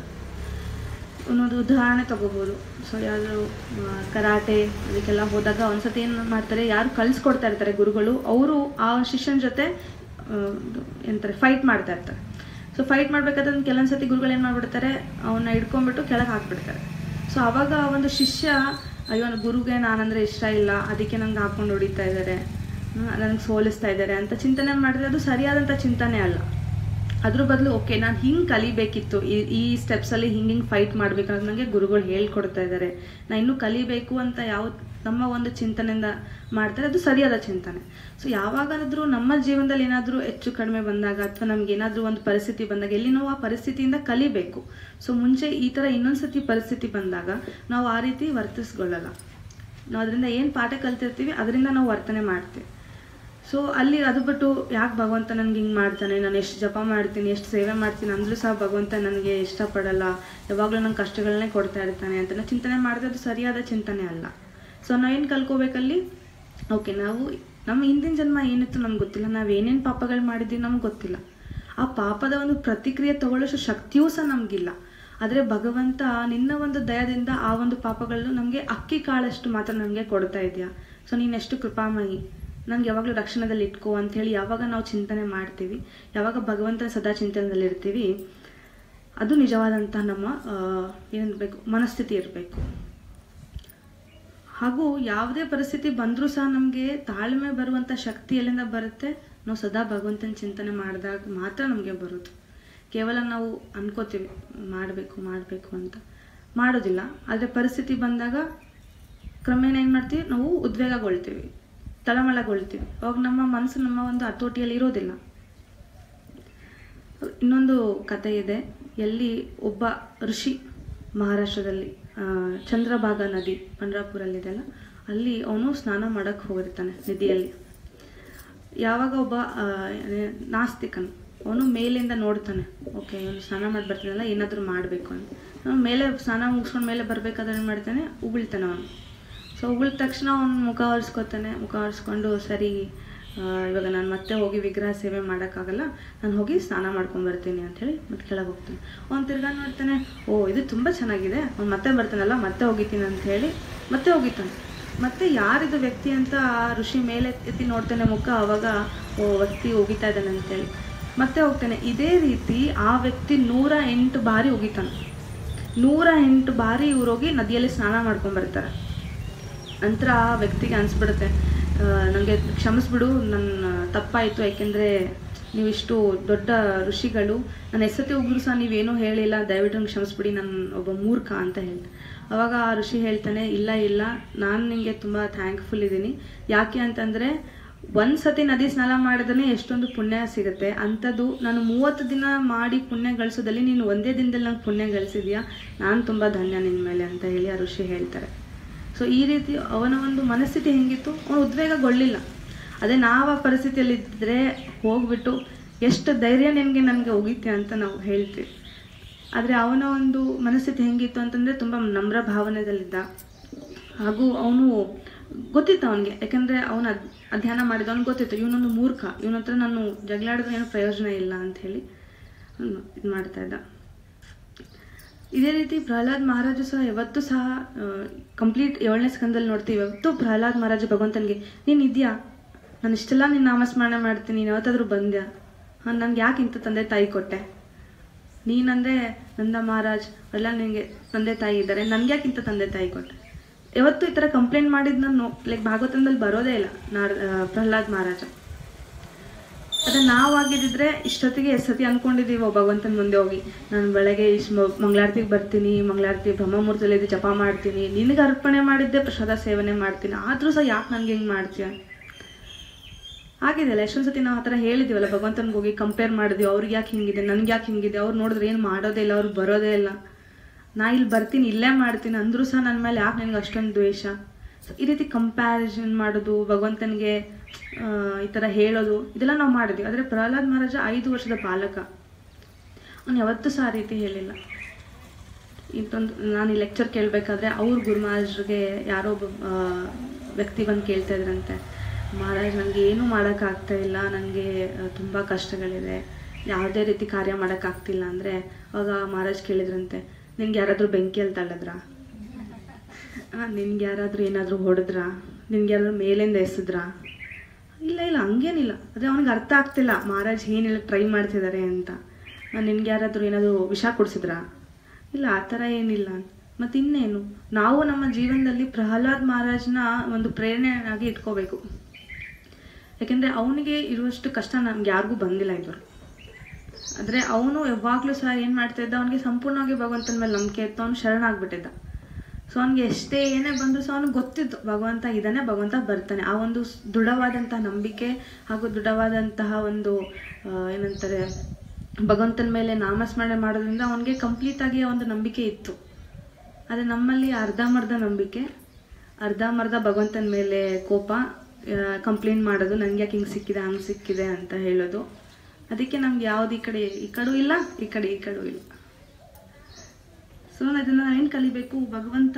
ಒಂದೊಂದು ಉದಾಹರಣೆ ತಗೋಬೋದು ಸೊ ಯಾರು ಕರಾಟೆ ಅದಕ್ಕೆಲ್ಲ ಹೋದಾಗ ಒಂದ್ಸತಿ ಏನು ಮಾಡ್ತಾರೆ ಯಾರು ಕಲಿಸ್ಕೊಡ್ತಾ ಇರ್ತಾರೆ ಗುರುಗಳು ಅವರು ಆ ಶಿಷ್ಯನ ಜೊತೆ ಆ, ಎಂತಾರೆ ಫೈಟ್ ಮಾಡ್ತಾ ಇರ್ತಾರೆ ಸೊ ಫೈಟ್ ಮಾಡ್ಬೇಕಾದ್ರೆ ಕೆಲವೊಂದು ಸತಿ ಗುರುಗಳು ಏನು ಮಾಡ್ಬಿಡ್ತಾರೆ ಅವನ್ನ ಹಿಡ್ಕೊಂಡ್ಬಿಟ್ಟು ಕೆಳಗೆ ಹಾಕ್ಬಿಡ್ತಾರೆ ಸೊ ಅವಾಗ ಆ ಒಂದು ಶಿಷ್ಯ ಅಯ್ಯೋ ನನ್ನ ಗುರುಗೆ ನಾನಂದ್ರೆ ಇಷ್ಟ ಇಲ್ಲ ಅದಕ್ಕೆ ನಂಗೆ ಹಾಕೊಂಡು ಹೊಡಿತಾ ಇದ್ದಾರೆ ನನಗೆ ಸೋಲಿಸ್ತಾ ಇದ್ದಾರೆ ಅಂತ ಚಿಂತನೆ ಮಾಡಿದ್ರೆ ಅದು ಸರಿಯಾದಂಥ ಚಿಂತನೆ ಅಲ್ಲ ಅದ್ರ ಬದಲು ಓಕೆ ನಾನು ಹಿಂಗೆ ಕಲಿಬೇಕಿತ್ತು ಈ ಈ ಸ್ಟೆಪ್ಸಲ್ಲಿ ಹಿಂಗೆ ಹಿಂಗೆ ಫೈಟ್ ಮಾಡಬೇಕಂತ ನನಗೆ ಗುರುಗಳು ಹೇಳ್ಕೊಡ್ತಾ ಇದ್ದಾರೆ ನಾನು ಇನ್ನೂ ಕಲಿಬೇಕು ಅಂತ ಯಾವ ನಮ್ಮ ಒಂದು ಚಿಂತನೆಯಿಂದ ಮಾಡ್ತಾರೆ ಅದು ಸರಿಯಾದ ಚಿಂತನೆ ಸೊ ಯಾವಾಗಾದ್ರೂ ನಮ್ಮ ಜೀವನದಲ್ಲಿ ಏನಾದರೂ ಹೆಚ್ಚು ಕಡಿಮೆ ಬಂದಾಗ ಅಥವಾ ನಮ್ಗೆ ಏನಾದರೂ ಒಂದು ಪರಿಸ್ಥಿತಿ ಬಂದಾಗ ಎಲ್ಲಿ ನಾವು ಆ ಪರಿಸ್ಥಿತಿಯಿಂದ ಕಲಿಬೇಕು ಸೊ ಮುಂಚೆ ಈ ಥರ ಇನ್ನೊಂದ್ಸತಿ ಪರಿಸ್ಥಿತಿ ಬಂದಾಗ ನಾವು ಆ ರೀತಿ ವರ್ತಿಸ್ಕೊಳ್ಳಲ್ಲ ನಾವು ಅದರಿಂದ ಏನು ಪಾಠ ಕಲ್ತಿರ್ತೀವಿ ಅದರಿಂದ ನಾವು ವರ್ತನೆ ಮಾಡ್ತೀವಿ ಸೊ ಅಲ್ಲಿ ಅದು ಬಿಟ್ಟು ಯಾಕೆ ಭಗವಂತ ನನಗೆ ಹಿಂಗೆ ಮಾಡ್ತಾನೆ ನಾನು ಎಷ್ಟು ಜಪ ಮಾಡ್ತೀನಿ ಎಷ್ಟು ಸೇವೆ ಮಾಡ್ತೀನಿ ಅಂದ್ರೂ ಸಹ ಭಗವಂತ ನನಗೆ ಇಷ್ಟಪಡಲ್ಲ ಯಾವಾಗಲೂ ನಂಗೆ ಕಷ್ಟಗಳನ್ನೇ ಕೊಡ್ತಾ ಇರ್ತಾನೆ ಅಂತ ನಾವು ಚಿಂತನೆ ಮಾಡಿದ್ರೆ ಅದು ಸರಿಯಾದ ಚಿಂತನೆ ಅಲ್ಲ ಸೊ ನಾವೇನು ಕಲ್ಕೋಬೇಕಲ್ಲಿ ಓಕೆ ನಾವು ನಮ್ಮ ಹಿಂದಿನ ಜನ್ಮ ಏನಿತ್ತು ನಮ್ಗೆ ಗೊತ್ತಿಲ್ಲ ನಾವು ಏನೇನು ಪಾಪಗಳು ಮಾಡಿದ್ದೀವಿ ನಮ್ಗೆ ಗೊತ್ತಿಲ್ಲ ಆ ಪಾಪದ ಒಂದು ಪ್ರತಿಕ್ರಿಯೆ ತಗೊಳ್ಳೋಷ್ಟು ಶಕ್ತಿಯೂ ಸಹ ನಮಗಿಲ್ಲ ಆದರೆ ಭಗವಂತ ನಿನ್ನ ಒಂದು ದಯದಿಂದ ಆ ಒಂದು ಪಾಪಗಳನ್ನು ನಮಗೆ ಅಕ್ಕಿ ಕಾಳಷ್ಟು ಮಾತ್ರ ನಮಗೆ ಕೊಡ್ತಾ ಇದೆಯಾ ಸೊ ನೀನೆಷ್ಟು ಕೃಪಾಮಯಿ ನನಗೆ ಯಾವಾಗಲೂ ರಕ್ಷಣದಲ್ಲಿ ಇಟ್ಕೋ ಅಂಥೇಳಿ ಯಾವಾಗ ನಾವು ಚಿಂತನೆ ಮಾಡ್ತೀವಿ ಯಾವಾಗ ಭಗವಂತನ ಸದಾ ಚಿಂತನದಲ್ಲಿ ಇರ್ತೀವಿ ಅದು ನಿಜವಾದಂಥ ನಮ್ಮ ಏನಿರಬೇಕು ಮನಸ್ಥಿತಿ ಇರಬೇಕು ಹಾಗೂ ಯಾವುದೇ ಪರಿಸ್ಥಿತಿ ಬಂದರೂ ಸಹ ನಮಗೆ ತಾಳ್ಮೆ ಬರುವಂಥ ಶಕ್ತಿ ಎಲ್ಲಿಂದ ಬರುತ್ತೆ ನಾವು ಸದಾ ಭಗವಂತನ ಚಿಂತನೆ ಮಾಡಿದಾಗ ಮಾತ್ರ ನಮಗೆ ಬರೋದು ಕೇವಲ ನಾವು ಅನ್ಕೋತೀವಿ ಮಾಡಬೇಕು ಮಾಡಬೇಕು ಅಂತ ಮಾಡೋದಿಲ್ಲ ಆದರೆ ಪರಿಸ್ಥಿತಿ ಬಂದಾಗ ಕ್ರಮೇಣ ಏನು ಮಾಡ್ತೀವಿ ನಾವು ಉದ್ವೇಗಗೊಳ್ತೀವಿ ತಳಮಳಗೊಳ್ತೀವಿ ಅವಾಗ ನಮ್ಮ ಮನಸ್ಸು ನಮ್ಮ ಒಂದು ಹತೋಟಿಯಲ್ಲಿ ಇರೋದಿಲ್ಲ ಇನ್ನೊಂದು ಕತೆ ಇದೆ ಎಲ್ಲಿ ಒಬ್ಬ ಋಷಿ ಮಹಾರಾಷ್ಟ್ರದಲ್ಲಿ ಆ, ಚಂದ್ರಭಾಗ ನದಿ ಪಂಡ್ರಾಪುರಲ್ಲಿದೆಯಲ್ಲ ಅಲ್ಲಿ ಅವನು ಸ್ನಾನ ಮಾಡಕ್ಕೆ ಹೋಗಿರ್ತಾನೆ ನದಿಯಲ್ಲಿ ಯಾವಾಗ ಒಬ್ಬ ಆ, ಏ- ನಾಸ್ತಿಕನು ಅವನು ಮೇಲಿಂದ ನೋಡ್ತಾನೆ ಓಕೆ ಇವನು ಸ್ನಾನ ಮಾಡಿ ಬರ್ತಾನಲ್ಲ ಏನಾದರೂ ಮಾಡಬೇಕು ಅಂತ ಅವ್ನು ಮೇಲೆ ಸ್ನಾನ ಮುಗಿಸ್ಕೊಂಡು ಮೇಲೆ ಬರಬೇಕಾದ್ರೆ ಏನು ಮಾಡ್ತಾನೆ ಉಗುಳ್ತಾನೆ ಅವನು ಸೊ ಉಗುಳಿದ ತಕ್ಷಣ ಅವನು ಮುಖ ಒರೆಸ್ಕೊತಾನೆ ಮುಖ ಒರೆಸ್ಕೊಂಡು ಸರಿ ಆ, ಇವಾಗ ನಾನು ಮತ್ತೆ ಹೋಗಿ ವಿಗ್ರಹ ಸೇವೆ ಮಾಡೋಕ್ಕಾಗಲ್ಲ ನಾನು ಹೋಗಿ ಸ್ನಾನ ಮಾಡ್ಕೊಂಡು ಬರ್ತೀನಿ ಅಂಥೇಳಿ ಮತ್ತೆ ಕೆಳಗೆ ಹೋಗ್ತಾನೆ ಅವ್ನು ತಿರ್ಗಾ ನೋಡ್ತಾನೆ ಓ ಇದು ತುಂಬ ಚೆನ್ನಾಗಿದೆ ಅವ್ನು ಮತ್ತೆ ಬರ್ತಾನಲ್ಲ ಮತ್ತೆ ಹೋಗಿತೀನಿ ಅಂತ ಹೇಳಿ ಮತ್ತೆ ಹೋಗಿತಾನೆ ಮತ್ತೆ ಯಾರಿದು ವ್ಯಕ್ತಿ ಅಂತ ಆ ಋಷಿ ಮೇಲೆ ಎತ್ತಿ ನೋಡ್ತಾನೆ ಮುಖ ಅವಾಗ ಓ ವ್ಯಕ್ತಿ ಹೋಗಿತಾ ಇದ್ದಾನೆ ಅಂತೇಳಿ ಮತ್ತೆ ಹೋಗ್ತಾನೆ ಇದೇ ರೀತಿ ಆ ವ್ಯಕ್ತಿ ನೂರ ಎಂಟು ಬಾರಿ ಹೋಗಿತಾನೆ ನೂರ ಎಂಟು ಬಾರಿ ಇವ್ರು ಹೋಗಿ ನದಿಯಲ್ಲಿ ಸ್ನಾನ ಮಾಡ್ಕೊಂಡ್ ಬರ್ತಾರೆ ನಂತರ ಆ ವ್ಯಕ್ತಿಗೆ ಅನಿಸ್ಬಿಡುತ್ತೆ ನನಗೆ ಕ್ಷಮಿಸ್ಬಿಡು ನನ್ನ ತಪ್ಪಾಯಿತು ಯಾಕೆಂದರೆ ನೀವಿಷ್ಟು ದೊಡ್ಡ ಋಷಿಗಳು ನನ್ನ ಎಸತಿ ಉಗ್ರು ಸಹ ನೀವೇನೂ ಹೇಳಿಲ್ಲ ದಯವಿಟ್ಟು ನಂಗೆ ಕ್ಷಮಿಸ್ಬಿಡಿ ನಾನು ಒಬ್ಬ ಮೂರ್ಖ ಅಂತ ಹೇಳ್ದೆ ಅವಾಗ ಆ ಋಷಿ ಹೇಳ್ತಾನೆ ಇಲ್ಲ ಇಲ್ಲ ನಾನು ನಿಮಗೆ ತುಂಬ ಥ್ಯಾಂಕ್ಫುಲ್ ಇದ್ದೀನಿ ಯಾಕೆ ಅಂತಂದರೆ ಒಂದು ಸತಿ ನದಿ ಸ್ನಾನ ಮಾಡಿದ್ರೆ ಎಷ್ಟೊಂದು ಪುಣ್ಯ ಸಿಗುತ್ತೆ ಅಂಥದ್ದು ನಾನು ಮೂವತ್ತು ದಿನ ಮಾಡಿ ಪುಣ್ಯ ಗಳಿಸೋದಲ್ಲಿ ನೀನು ಒಂದೇ ದಿನದಲ್ಲಿ ನಂಗೆ ಪುಣ್ಯ ಗಳಿಸಿದ್ಯಾ ನಾನು ತುಂಬ ಧನ್ಯ ನಿನ್ನ ಮೇಲೆ ಅಂತ ಹೇಳಿ ಆ ಋಷಿ ಹೇಳ್ತಾರೆ ಸೊ ಈ ರೀತಿ ಅವನ ಒಂದು ಮನಸ್ಥಿತಿ ಹೆಂಗಿತ್ತು ಅವನು ಉದ್ವೇಗಗೊಳ್ಳಿಲ್ಲ ಅದೇ ನಾವು ಆ ಪರಿಸ್ಥಿತಿಯಲ್ಲಿ ಇದ್ದರೆ ಹೋಗ್ಬಿಟ್ಟು ಎಷ್ಟು ಧೈರ್ಯ ನಿನಗೆ ನನಗೆ ಹೋಗಿತ್ತೆ ಅಂತ ನಾವು ಹೇಳ್ತೀವಿ ಆದರೆ ಅವನ ಒಂದು ಮನಸ್ಥಿತಿ ಹೆಂಗಿತ್ತು ಅಂತಂದರೆ ತುಂಬ ನಮ್ರ ಭಾವನೆದಲ್ಲಿದ್ದ ಹಾಗೂ ಅವನು ಗೊತ್ತಿತ್ತು ಅವನಿಗೆ ಯಾಕಂದರೆ ಅವನು ಅದ್ ಅಧ್ಯಯನ ಮಾಡಿದ ಅವ್ನಿಗೆ ಗೊತ್ತಿತ್ತು ಇವನೊಂದು ಮೂರ್ಖ ಇವನ ಹತ್ರ ನಾನು ಜಗಳಾಡಿದ್ರೆ ಏನು ಪ್ರಯೋಜನ ಇಲ್ಲ ಅಂತ ಹೇಳಿ ಇದು ಮಾಡ್ತಾ ಇದ್ದ ಇದೇ ರೀತಿ ಪ್ರಹ್ಲಾದ್ ಮಹಾರಾಜು ಸಹ ಯಾವತ್ತೂ ಸಹ ಕಂಪ್ಲೀಟ್ ಏಳನೇ ಸ್ಕಂದಲ್ಲಿ ನೋಡ್ತೀವಿ ಯಾವತ್ತೂ ಪ್ರಹ್ಲಾದ್ ಮಹಾರಾಜ ಭಗವಂತನಿಗೆ ನೀನು ಇದೆಯಾ ನಾನು ಇಷ್ಟೆಲ್ಲ ನಿನ್ನ ನಾಮಸ್ಮರಣೆ ಮಾಡ್ತೀನಿ ನೀನು ಯಾವತ್ತಾದ್ರೂ ಬಂದ್ಯಾ ಹಾಂ ನನಗೆ ಯಾಕೆ ಇಂಥ ತಂದೆ ತಾಯಿ ಕೊಟ್ಟೆ ನೀನಂದ್ರೆ ನಂದ ಮಹಾರಾಜ್ ಎಲ್ಲ ನಿನಗೆ ತಂದೆ ತಾಯಿ ಇದ್ದಾರೆ ನನಗೆ ಯಾಕೆ ಇಂಥ ತಂದೆ ತಾಯಿ ಕೊಟ್ಟೆ ಯಾವತ್ತೂ ಈ ಥರ ಕಂಪ್ಲೇಂಟ್ ಮಾಡಿದ್ ನಾನು ಲೈಕ್ ಭಾಗವತದಲ್ಲಿ ಬರೋದೇ ಇಲ್ಲ ನಾರ್ ಆ, ಪ್ರಹ್ಲಾದ್ ಮಹಾರಾಜ ಅದೇ ನಾವಾಗಿದ್ದಿದ್ರೆ ಇಷ್ಟೊತ್ತಿಗೆ ಎಷ್ಟ್ ಸತಿ ಅನ್ಕೊಂಡಿದೀವೋ ಭಗವಂತನ ಮುಂದೆ ಹೋಗಿ ನಾನು ಬೆಳಗ್ಗೆ ಇಷ್ಟು ಮಂಗಳಾರತಿಗೆ ಬರ್ತೀನಿ ಮಂಗಳಾರತಿ ಬ್ರಹ್ಮಮುಹೂರ್ತದಲ್ಲಿ ಇದು ಜಪ ಮಾಡ್ತೀನಿ ನಿನಗೆ ಅರ್ಪಣೆ ಮಾಡಿದ್ದೆ ಪ್ರಸಾದ ಸೇವನೆ ಮಾಡ್ತೀನಿ ಆದ್ರೂ ಸಹ ಯಾಕೆ ನನ್ಗೆ ಹಿಂಗೆ ಮಾಡ್ತೀಯ ಆಗಿದೆಯಲ್ಲ ಎಷ್ಟೊಂದು ಸತಿ ನಾವು ಆ ಥರ ಹೇಳಿದೀವಲ್ಲ ಭಗವಂತನಿಗೆ ಹೋಗಿ ಕಂಪೇರ್ ಮಾಡಿದ್ವಿ ಅವ್ರಿಗೆ ಯಾಕೆ ಹಿಂಗಿದೆ ನನ್ಗೆ ಯಾಕೆ ಹಿಂಗಿದೆ ಅವ್ರು ನೋಡಿದ್ರೆ ಏನು ಮಾಡೋದೇ ಇಲ್ಲ ಅವ್ರು ಬರೋದೇ ಇಲ್ಲ ನಾ ಇಲ್ಲಿ ಬರ್ತೀನಿ ಇಲ್ಲೇ ಮಾಡ್ತೀನಿ ಅಂದ್ರೂ ಸಹ ನನ್ನ ಮೇಲೆ ಯಾಕೆ ನನಗೆ ಅಷ್ಟೊಂದು ದ್ವೇಷ So, ಈ ರೀತಿ ಕಂಪ್ಯಾರಿಸನ್ ಮಾಡೋದು ಭಗವಂತನಿಗೆ ಆ, ಈ ಥರ ಹೇಳೋದು ಇದೆಲ್ಲ ನಾವು ಮಾಡಿದ್ವಿ ಆದರೆ ಪ್ರಹ್ಲಾದ್ ಮಹಾರಾಜ ಐದು ವರ್ಷದ ಬಾಲಕ ಅವ್ನು ಯಾವತ್ತೂ ಸಹ ಆ ರೀತಿ ಹೇಳಿಲ್ಲ ಇಂತೊಂದು ನಾನು ಈ ಲೆಕ್ಚರ್ ಕೇಳಬೇಕಾದ್ರೆ ಅವ್ರ ಗುರುಮಹಾರಾಜ್ರಿಗೆ ಯಾರೋ ಒಬ್ಬ ಆ, ವ್ಯಕ್ತಿ ಬಂದು ಕೇಳ್ತಾ ಇದ್ರಂತೆ ಮಹಾರಾಜ್ ನನಗೆ ಏನೂ ಮಾಡೋಕ್ಕಾಗ್ತಾ ಇಲ್ಲ ನನಗೆ ತುಂಬ ಕಷ್ಟಗಳಿದೆ ಯಾವುದೇ ರೀತಿ ಕಾರ್ಯ ಮಾಡೋಕ್ಕಾಗ್ತಿಲ್ಲ ಅಂದರೆ ಅವಾಗ ಮಹಾರಾಜ್ ಕೇಳಿದ್ರಂತೆ ನಿನ್ಗೆ ಯಾರಾದರೂ ಬೆಂಕಿಯಲ್ಲಿ ತಳ್ಳದ್ರಾ ನಿನ್ಗೆ ಯಾರಾದರೂ ಏನಾದರೂ ಹೊಡೆದ್ರಾ ನಿನ್ಗೆ ಯಾರಾದ್ರೂ ಮೇಲಿಂದ ಎಸೆದ್ರಾ ಇಲ್ಲ ಇಲ್ಲ ಹಂಗೇನಿಲ್ಲ ಅದೇ ಅವ್ನಿಗೆ ಅರ್ಥ ಆಗ್ತಿಲ್ಲ ಮಹಾರಾಜ್ ಏನೆಲ್ಲ ಟ್ರೈ ಮಾಡ್ತಿದ್ದಾರೆ ಅಂತ ನಿನ್ಗೆ ಯಾರಾದರೂ ಏನಾದರೂ ವಿಷ ಕೊಡಿಸಿದ್ರಾ ಇಲ್ಲ ಆ ಥರ ಏನಿಲ್ಲ ಮತ್ತು ಇನ್ನೇನು ನಾವು ನಮ್ಮ ಜೀವನದಲ್ಲಿ ಪ್ರಹ್ಲಾದ್ ಮಹಾರಾಜ್ನ ಒಂದು ಪ್ರೇರಣೆಯಾಗಿ ಇಟ್ಕೋಬೇಕು ಯಾಕೆಂದರೆ ಅವನಿಗೆ ಇರುವಷ್ಟು ಕಷ್ಟ ನಮ್ಗೆ ಯಾರಿಗೂ ಬಂದಿಲ್ಲ ಇವರು ಆದರೆ ಅವನು ಯಾವಾಗಲೂ ಸಹ ಏನು ಮಾಡ್ತಾ ಇದ್ದ ಅವನಿಗೆ ಸಂಪೂರ್ಣವಾಗಿ ಭಗವಂತನ ಮೇಲೆ ನಂಬಿಕೆ ಇತ್ತು ಅವನು ಶರಣಾಗ್ಬಿಟ್ಟಿದ್ದ ಸೊ ಅವನಿಗೆ ಎಷ್ಟೇ ಏನೇ ಬಂದರೂ ಸಹ ಅವನಿಗೆ ಗೊತ್ತಿತ್ತು ಭಗವಂತ ಇದ್ದಾನೆ ಭಗವಂತ ಬರ್ತಾನೆ ಆ ಒಂದು ಸ್- ದೃಢವಾದಂತಹ ನಂಬಿಕೆ ಹಾಗೂ ದೃಢವಾದಂತಹ ಒಂದು ಆ, ಏನಂತಾರೆ ಭಗವಂತನ ಮೇಲೆ ನಾಮಸ್ಮರಣೆ ಮಾಡೋದ್ರಿಂದ ಅವನಿಗೆ ಕಂಪ್ಲೀಟ್ ಆಗಿ ಆ ಒಂದು ನಂಬಿಕೆ ಇತ್ತು ಆದರೆ ನಮ್ಮಲ್ಲಿ ಅರ್ಧಂಬರ್ಧ ನಂಬಿಕೆ ಅರ್ಧಂಬರ್ಧ ಭಗವಂತನ ಮೇಲೆ ಕೋಪ ಕಂಪ್ಲೇಂಟ್ ಮಾಡೋದು ನನಗೆ ಯಾಕೆ ಹಿಂಗೆ ಸಿಕ್ಕಿದೆ ಹಂಗೆ ಸಿಕ್ಕಿದೆ ಅಂತ ಹೇಳೋದು ಅದಕ್ಕೆ ನಮ್ಗೆ ಯಾವ್ದು ಈ ಕಡೆ ಈ ಕಡೆಯೂ ಇಲ್ಲ ಈ ಕಡೆ ಈ ಕಡೆಯೂ ಇಲ್ಲ ಸೊ ಅದನ್ನ ನಾವೇನು ಕಲಿಬೇಕು ಭಗವಂತ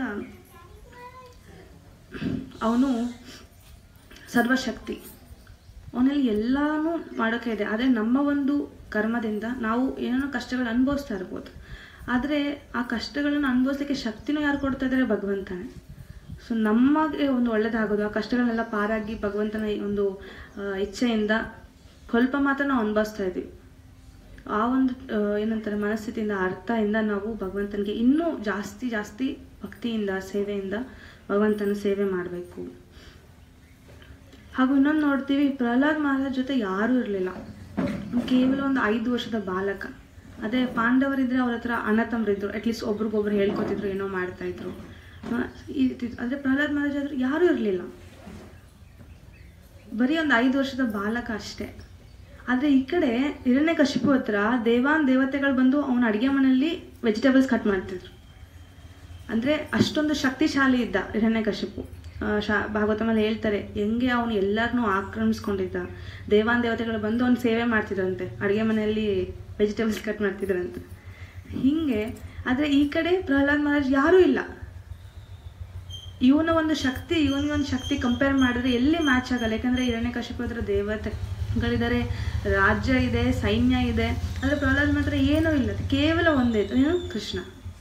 ಅವನು ಸರ್ವಶಕ್ತಿ ಅವನಲ್ಲಿ ಎಲ್ಲಾನು ಮಾಡೋಕೆ ಇದೆ ಆದರೆ ನಮ್ಮ ಒಂದು ಕರ್ಮದಿಂದ ನಾವು ಏನೇನೋ ಕಷ್ಟಗಳು ಅನುಭವಿಸ್ತಾ ಇರ್ಬೋದು ಆದರೆ ಆ ಕಷ್ಟಗಳನ್ನು ಅನುಭವಿಸ್ಲಿಕ್ಕೆ ಶಕ್ತಿನೂ ಯಾರು ಕೊಡ್ತಾ ಇದ್ದಾರೆ ಭಗವಂತನೇ ಸೊ ನಮಗೆ ಒಂದು ಒಳ್ಳೇದಾಗೋದು ಆ ಕಷ್ಟಗಳನ್ನೆಲ್ಲ ಪಾರಾಗಿ ಭಗವಂತನ ಈ ಒಂದು ಆ, ಇಚ್ಛೆಯಿಂದ ಸ್ವಲ್ಪ ಮಾತ್ರ ನಾವು ಅನುಭವಿಸ್ತಾ ಇದ್ದೀವಿ ಆ ಒಂದು ಆ, ಏನಂತಾರೆ ಮನಸ್ಥಿತಿಯಿಂದ ಅರ್ಥದಿಂದ ನಾವು ಭಗವಂತನಿಗೆ ಇನ್ನೂ ಜಾಸ್ತಿ ಜಾಸ್ತಿ ಭಕ್ತಿಯಿಂದ ಸೇವೆಯಿಂದ ಭಗವಂತನ ಸೇವೆ ಮಾಡಬೇಕು ಹಾಗೂ ಇನ್ನೊಂದು ನೋಡ್ತೀವಿ ಪ್ರಹ್ಲಾದ್ ಮಹಾರಾಜ್ ಜೊತೆ ಯಾರೂ ಇರಲಿಲ್ಲ ಕೇವಲ ಒಂದು ಐದು ವರ್ಷದ ಬಾಲಕ ಅದೇ ಪಾಂಡವರಿದ್ರೆ ಅವ್ರ ಹತ್ರ ಅಣ್ಣ ತಮ್ಮರಿದ್ರು ಅಟ್ಲೀಸ್ಟ್ ಒಬ್ರಿಗೊಬ್ರು ಹೇಳ್ಕೊತಿದ್ರು ಏನೋ ಮಾಡ್ತಾ ಇದ್ರು ಆ, ಈ ರೀತಿ ಆದರೆ ಪ್ರಹ್ಲಾದ್ ಮಹಾರಾಜ್ ಆದ್ರೆ ಯಾರೂ ಇರಲಿಲ್ಲ ಬರೀ ಒಂದು ಐದು ವರ್ಷದ ಬಾಲಕ ಅಷ್ಟೇ ಆದರೆ ಈ ಕಡೆ ಹಿರಣ್ಯಕಶಿಪು ಹತ್ರ ದೇವಾನ್ ದೇವತೆಗಳು ಬಂದು ಅವನ ಅಡುಗೆ ಮನೆಯಲ್ಲಿ ವೆಜಿಟೇಬಲ್ಸ್ ಕಟ್ ಮಾಡ್ತಿದ್ರು ಅಂದರೆ ಅಷ್ಟೊಂದು ಶಕ್ತಿಶಾಲಿ ಇದ್ದ ಹಿರಣ್ಯಕಶಿಪು ಆ, ಶಾ ಭಾಗವತಮಲ್ಲಿ ಹೇಳ್ತಾರೆ ಹೆಂಗೆ ಅವನು ಎಲ್ಲರನ್ನೂ ಆಕ್ರಮಿಸ್ಕೊಂಡಿದ್ದ ದೇವಾನ್ ದೇವತೆಗಳು ಬಂದು ಅವ್ನು ಸೇವೆ ಮಾಡ್ತಿದ್ರಂತೆ ಅಡುಗೆ ಮನೆಯಲ್ಲಿ ವೆಜಿಟೇಬಲ್ಸ್ ಕಟ್ ಮಾಡ್ತಿದ್ರಂತೆ ಹೀಗೆ ಆದರೆ ಈ ಕಡೆ ಪ್ರಹ್ಲಾದ್ ಮಹಾರಾಜ್ ಯಾರೂ ಇಲ್ಲ ಇವನ ಒಂದು ಶಕ್ತಿ ಇವನಿಗೆ ಒಂದು ಶಕ್ತಿ ಕಂಪೇರ್ ಮಾಡಿದ್ರೆ ಎಲ್ಲಿ ಮ್ಯಾಚ್ ಆಗಲ್ಲ ಯಾಕಂದ್ರೆ ಹಿರಣ್ಯಕಶಿಪು ಹತ್ರ ದೇವತೆಗಳಿದ್ದಾರೆ ರಾಜ್ಯ ಇದೆ ಸೈನ್ಯ ಇದೆ ಆದರೆ ಪ್ರಹ್ಲಾದ್ ಮಾತ್ರ ಏನೂ ಇಲ್ಲ ಕೇವಲ ಒಂದೇ ಇತ್ತು ಏನು ಕೃಷ್ಣ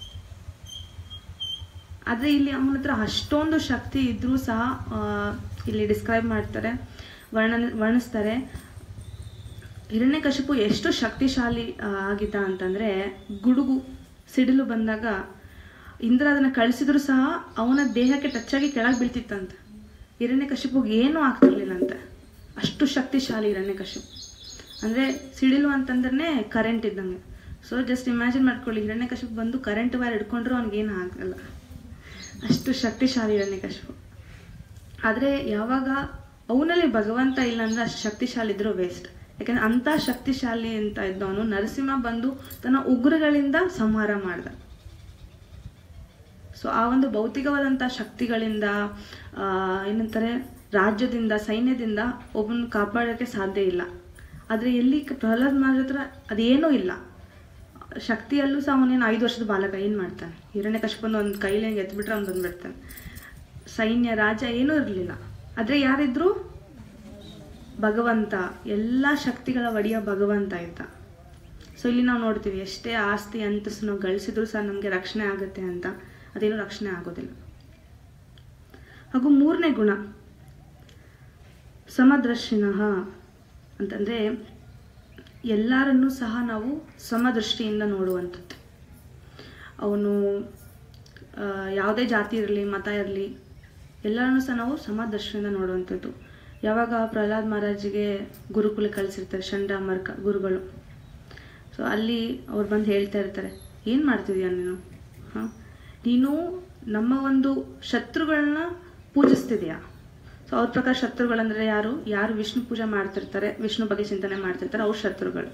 ಆದರೆ ಇಲ್ಲಿ ಅವನ ಹತ್ರ ಅಷ್ಟೊಂದು ಶಕ್ತಿ ಇದ್ರೂ ಸಹ ಆ, ಇಲ್ಲಿ ಡಿಸ್ಕ್ರೈಬ್ ಮಾಡ್ತಾರೆ ವರ್ಣ ವರ್ಣಿಸ್ತಾರೆ ಹಿರಣ್ಯಕಶಿಪು ಎಷ್ಟು ಶಕ್ತಿಶಾಲಿ ಆ, ಆಗಿದ್ದ ಅಂತಂದ್ರೆ ಗುಡುಗು ಸಿಡಿಲು ಬಂದಾಗ ಇಂದ್ರ ಅದನ್ನ ಕಳಿಸಿದ್ರು ಸಹ ಅವನ ದೇಹಕ್ಕೆ ಟಚ್ ಆಗಿ ಕೆಳಗೆ ಬೀಳ್ತಿತ್ತಂತ ಹಿರಣ್ಯಕಶಿಪುಗೆ ಏನೂ ಆಗ್ತಿರ್ಲಿಲ್ಲಂತೆ ಅಷ್ಟು ಶಕ್ತಿಶಾಲಿ ಹಿರಣ್ಯಕಶಿಪು ಅಂದ್ರೆ ಸಿಡಿಲು ಅಂತಂದ್ರೆ ಕರೆಂಟ್ ಇದ್ದಂಗೆ ಸೊ ಜಸ್ಟ್ ಇಮ್ಯಾಜಿನ್ ಮಾಡ್ಕೊಳ್ಳಿ ಹಿರಣ್ಯಕಶಿಪು ಬಂದು ಕರೆಂಟ್ ವೈರ್ ಹಿಡ್ಕೊಂಡ್ರು ಅವ್ನಿಗೇನು ಆಗಲ್ಲ ಅಷ್ಟು ಶಕ್ತಿಶಾಲಿ ಹಿರಣ್ಯಕಶಿಪು ಆದರೆ ಯಾವಾಗ ಅವನಲ್ಲಿ ಭಗವಂತ ಇಲ್ಲ ಅಂದ್ರೆ ಅಷ್ಟು ಶಕ್ತಿಶಾಲಿ ಇದ್ರೂ ವೇಸ್ಟ್ ಯಾಕಂದ್ರೆ ಅಂತ ಶಕ್ತಿಶಾಲಿ ಅಂತ ಇದ್ದವನು ನರಸಿಂಹ ಬಂದು ತನ್ನ ಉಗ್ರಗಳಿಂದ ಸಂಹಾರ ಮಾಡ್ದ ಸೊ ಆ ಒಂದು ಭೌತಿಕವಾದಂಥ ಶಕ್ತಿಗಳಿಂದ ಆ, ಏನಂತಾರೆ ರಾಜ್ಯದಿಂದ ಸೈನ್ಯದಿಂದ ಒಬ್ಬನ ಕಾಪಾಡೋಕ್ಕೆ ಸಾಧ್ಯ ಇಲ್ಲ ಆದರೆ ಎಲ್ಲಿ ಕ- ಪ್ರಹ್ಲಾದ್ ಮಹಾರಾಜ್ ಹತ್ರ ಅದೇನೂ ಇಲ್ಲ ಶಕ್ತಿಯಲ್ಲೂ ಸಹ ಅವನೇನು ಐದು ವರ್ಷದ ಬಾಲಕ ಏನು ಮಾಡ್ತಾನೆ ಹಿರಣ್ಯ ಕಶ್ಯಪನ ಒಂದು ಕೈಲಿ ಹೆಂಗೆ ಎತ್ಬಿಟ್ರೆ ಅವ್ನು ಬಂದ್ಬಿಡ್ತಾನೆ ಸೈನ್ಯ ರಾಜ ಏನೂ ಇರಲಿಲ್ಲ ಆದರೆ ಯಾರಿದ್ರು ಭಗವಂತ ಎಲ್ಲ ಶಕ್ತಿಗಳ ಒಡೆಯ ಭಗವಂತ ಇದ್ದ ಸೊ ಇಲ್ಲಿ ನಾವು ನೋಡ್ತೀವಿ ಎಷ್ಟೇ ಆಸ್ತಿ ಅಂತಸ್ತು ನಾವು ಗಳಿಸಿದ್ರು ಸಹ ನಮಗೆ ರಕ್ಷಣೆ ಆಗುತ್ತೆ ಅಂತ ಅದೇನು ರಕ್ಷಣೆ ಆಗೋದಿಲ್ಲ ಹಾಗೂ ಮೂರನೇ ಗುಣ ಸಮದೃಷ್ಟಿನಃ ಅಂತಂದರೆ ಎಲ್ಲರನ್ನೂ ಸಹ ನಾವು ಸಮದೃಷ್ಟಿಯಿಂದ ನೋಡುವಂಥದ್ದು ಅವನು ಆ, ಯಾವುದೇ ಜಾತಿ ಇರಲಿ ಮತ ಇರಲಿ ಎಲ್ಲರನ್ನೂ ಸಹ ನಾವು ಸಮದೃಷ್ಟಿಯಿಂದ ನೋಡುವಂಥದ್ದು ಯಾವಾಗ ಪ್ರಹ್ಲಾದ್ ಮಹಾರಾಜಿಗೆ ಗುರುಕುಲ ಕಳಿಸಿರ್ತಾರೆ ಚಂಡಾಮರ್ಕ ಗುರುಗಳು ಸೊ ಅಲ್ಲಿ ಅವ್ರು ಬಂದು ಹೇಳ್ತಾ ಇರ್ತಾರೆ ಏನು ಮಾಡ್ತಿದ್ಯಾ ನೀನು ಹಾಂ ನೀನು ನಮ್ಮ ಒಂದು ಶತ್ರುಗಳನ್ನ ಪೂಜಿಸ್ತಿದ್ಯಾ ಸೊ ಅವ್ರ ಪ್ರಕಾರ ಶತ್ರುಗಳಂದ್ರೆ ಯಾರು ಯಾರು ವಿಷ್ಣು ಪೂಜೆ ಮಾಡ್ತಿರ್ತಾರೆ ವಿಷ್ಣು ಬಗ್ಗೆ ಚಿಂತನೆ ಮಾಡ್ತಿರ್ತಾರೆ ಅವ್ರ ಶತ್ರುಗಳು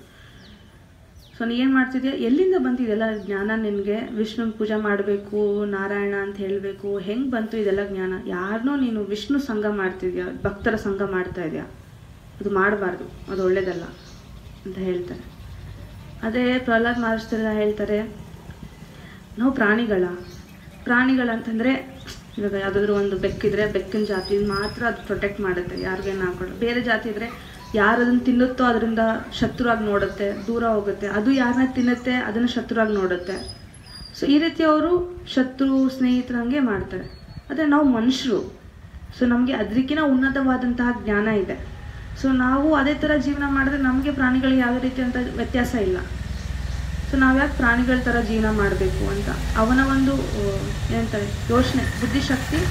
ಸೊ ನೀ ಏನು ಮಾಡ್ತಿದ್ಯಾ ಎಲ್ಲಿಂದ ಬಂತು ಇದೆಲ್ಲ ಜ್ಞಾನ ನಿನಗೆ ವಿಷ್ಣು ಪೂಜೆ ಮಾಡಬೇಕು ನಾರಾಯಣ ಅಂತ ಹೇಳಬೇಕು ಹೆಂಗೆ ಬಂತು ಇದೆಲ್ಲ ಜ್ಞಾನ ಯಾರನ್ನೋ ನೀನು ವಿಷ್ಣು ಸಂಘ ಮಾಡ್ತಿದ್ಯಾ ಭಕ್ತರ ಸಂಘ ಮಾಡ್ತಾ ಇದೆಯಾ ಅದು ಮಾಡಬಾರ್ದು ಅದು ಒಳ್ಳೇದಲ್ಲ ಅಂತ ಹೇಳ್ತಾರೆ ಅದೇ ಪ್ರಹ್ಲಾದ್ ಮಹಾರಾಷ್ಟ್ರ ಹೇಳ್ತಾರೆ ನಾವು ಪ್ರಾಣಿಗಳ ಪ್ರಾಣಿಗಳಂತಂದ್ರೆ ಇವಾಗ ಯಾವುದಾದ್ರೂ ಒಂದು ಬೆಕ್ಕಿದ್ರೆ ಬೆಕ್ಕಿನ ಜಾತಿ ಮಾತ್ರ ಅದು ಪ್ರೊಟೆಕ್ಟ್ ಮಾಡುತ್ತೆ ಯಾರಿಗೇನು ಹಾಕೊಳ್ಳ ಬೇರೆ ಜಾತಿ ಇದ್ರೆ ಯಾರು ಅದನ್ನ ತಿನ್ನುತ್ತೋ ಅದರಿಂದ ಶತ್ರುವಾಗಿ ನೋಡುತ್ತೆ ದೂರ ಹೋಗುತ್ತೆ ಅದು ಯಾರನ್ನ ತಿನ್ನುತ್ತೆ ಅದನ್ನ ಶತ್ರುವಾಗಿ ನೋಡುತ್ತೆ ಸೊ ಈ ರೀತಿ ಅವರು ಶತ್ರು ಸ್ನೇಹಿತರು ಹಂಗೆ ಮಾಡ್ತಾರೆ ಆದರೆ ನಾವು ಮನುಷ್ಯರು ಸೊ ನಮಗೆ ಅದಕ್ಕಿಂತ ಉನ್ನತವಾದಂತಹ ಜ್ಞಾನ ಇದೆ ಸೊ ನಾವು ಅದೇ ಥರ ಜೀವನ ಮಾಡಿದ್ರೆ ನಮಗೆ ಪ್ರಾಣಿಗಳಿಗೆ ಯಾವುದೇ ರೀತಿಯಂಥ ವ್ಯತ್ಯಾಸ ಇಲ್ಲ ಸೊ ನಾವ್ಯಾಕೆ ಪ್ರಾಣಿಗಳ ಥರ ಜೀವನ ಮಾಡಬೇಕು ಅಂತ ಅವನ ಒಂದು ಆ, ಏನಂತಾರೆ ಯೋಚನೆ ಬುದ್ಧಿಶಕ್ತಿ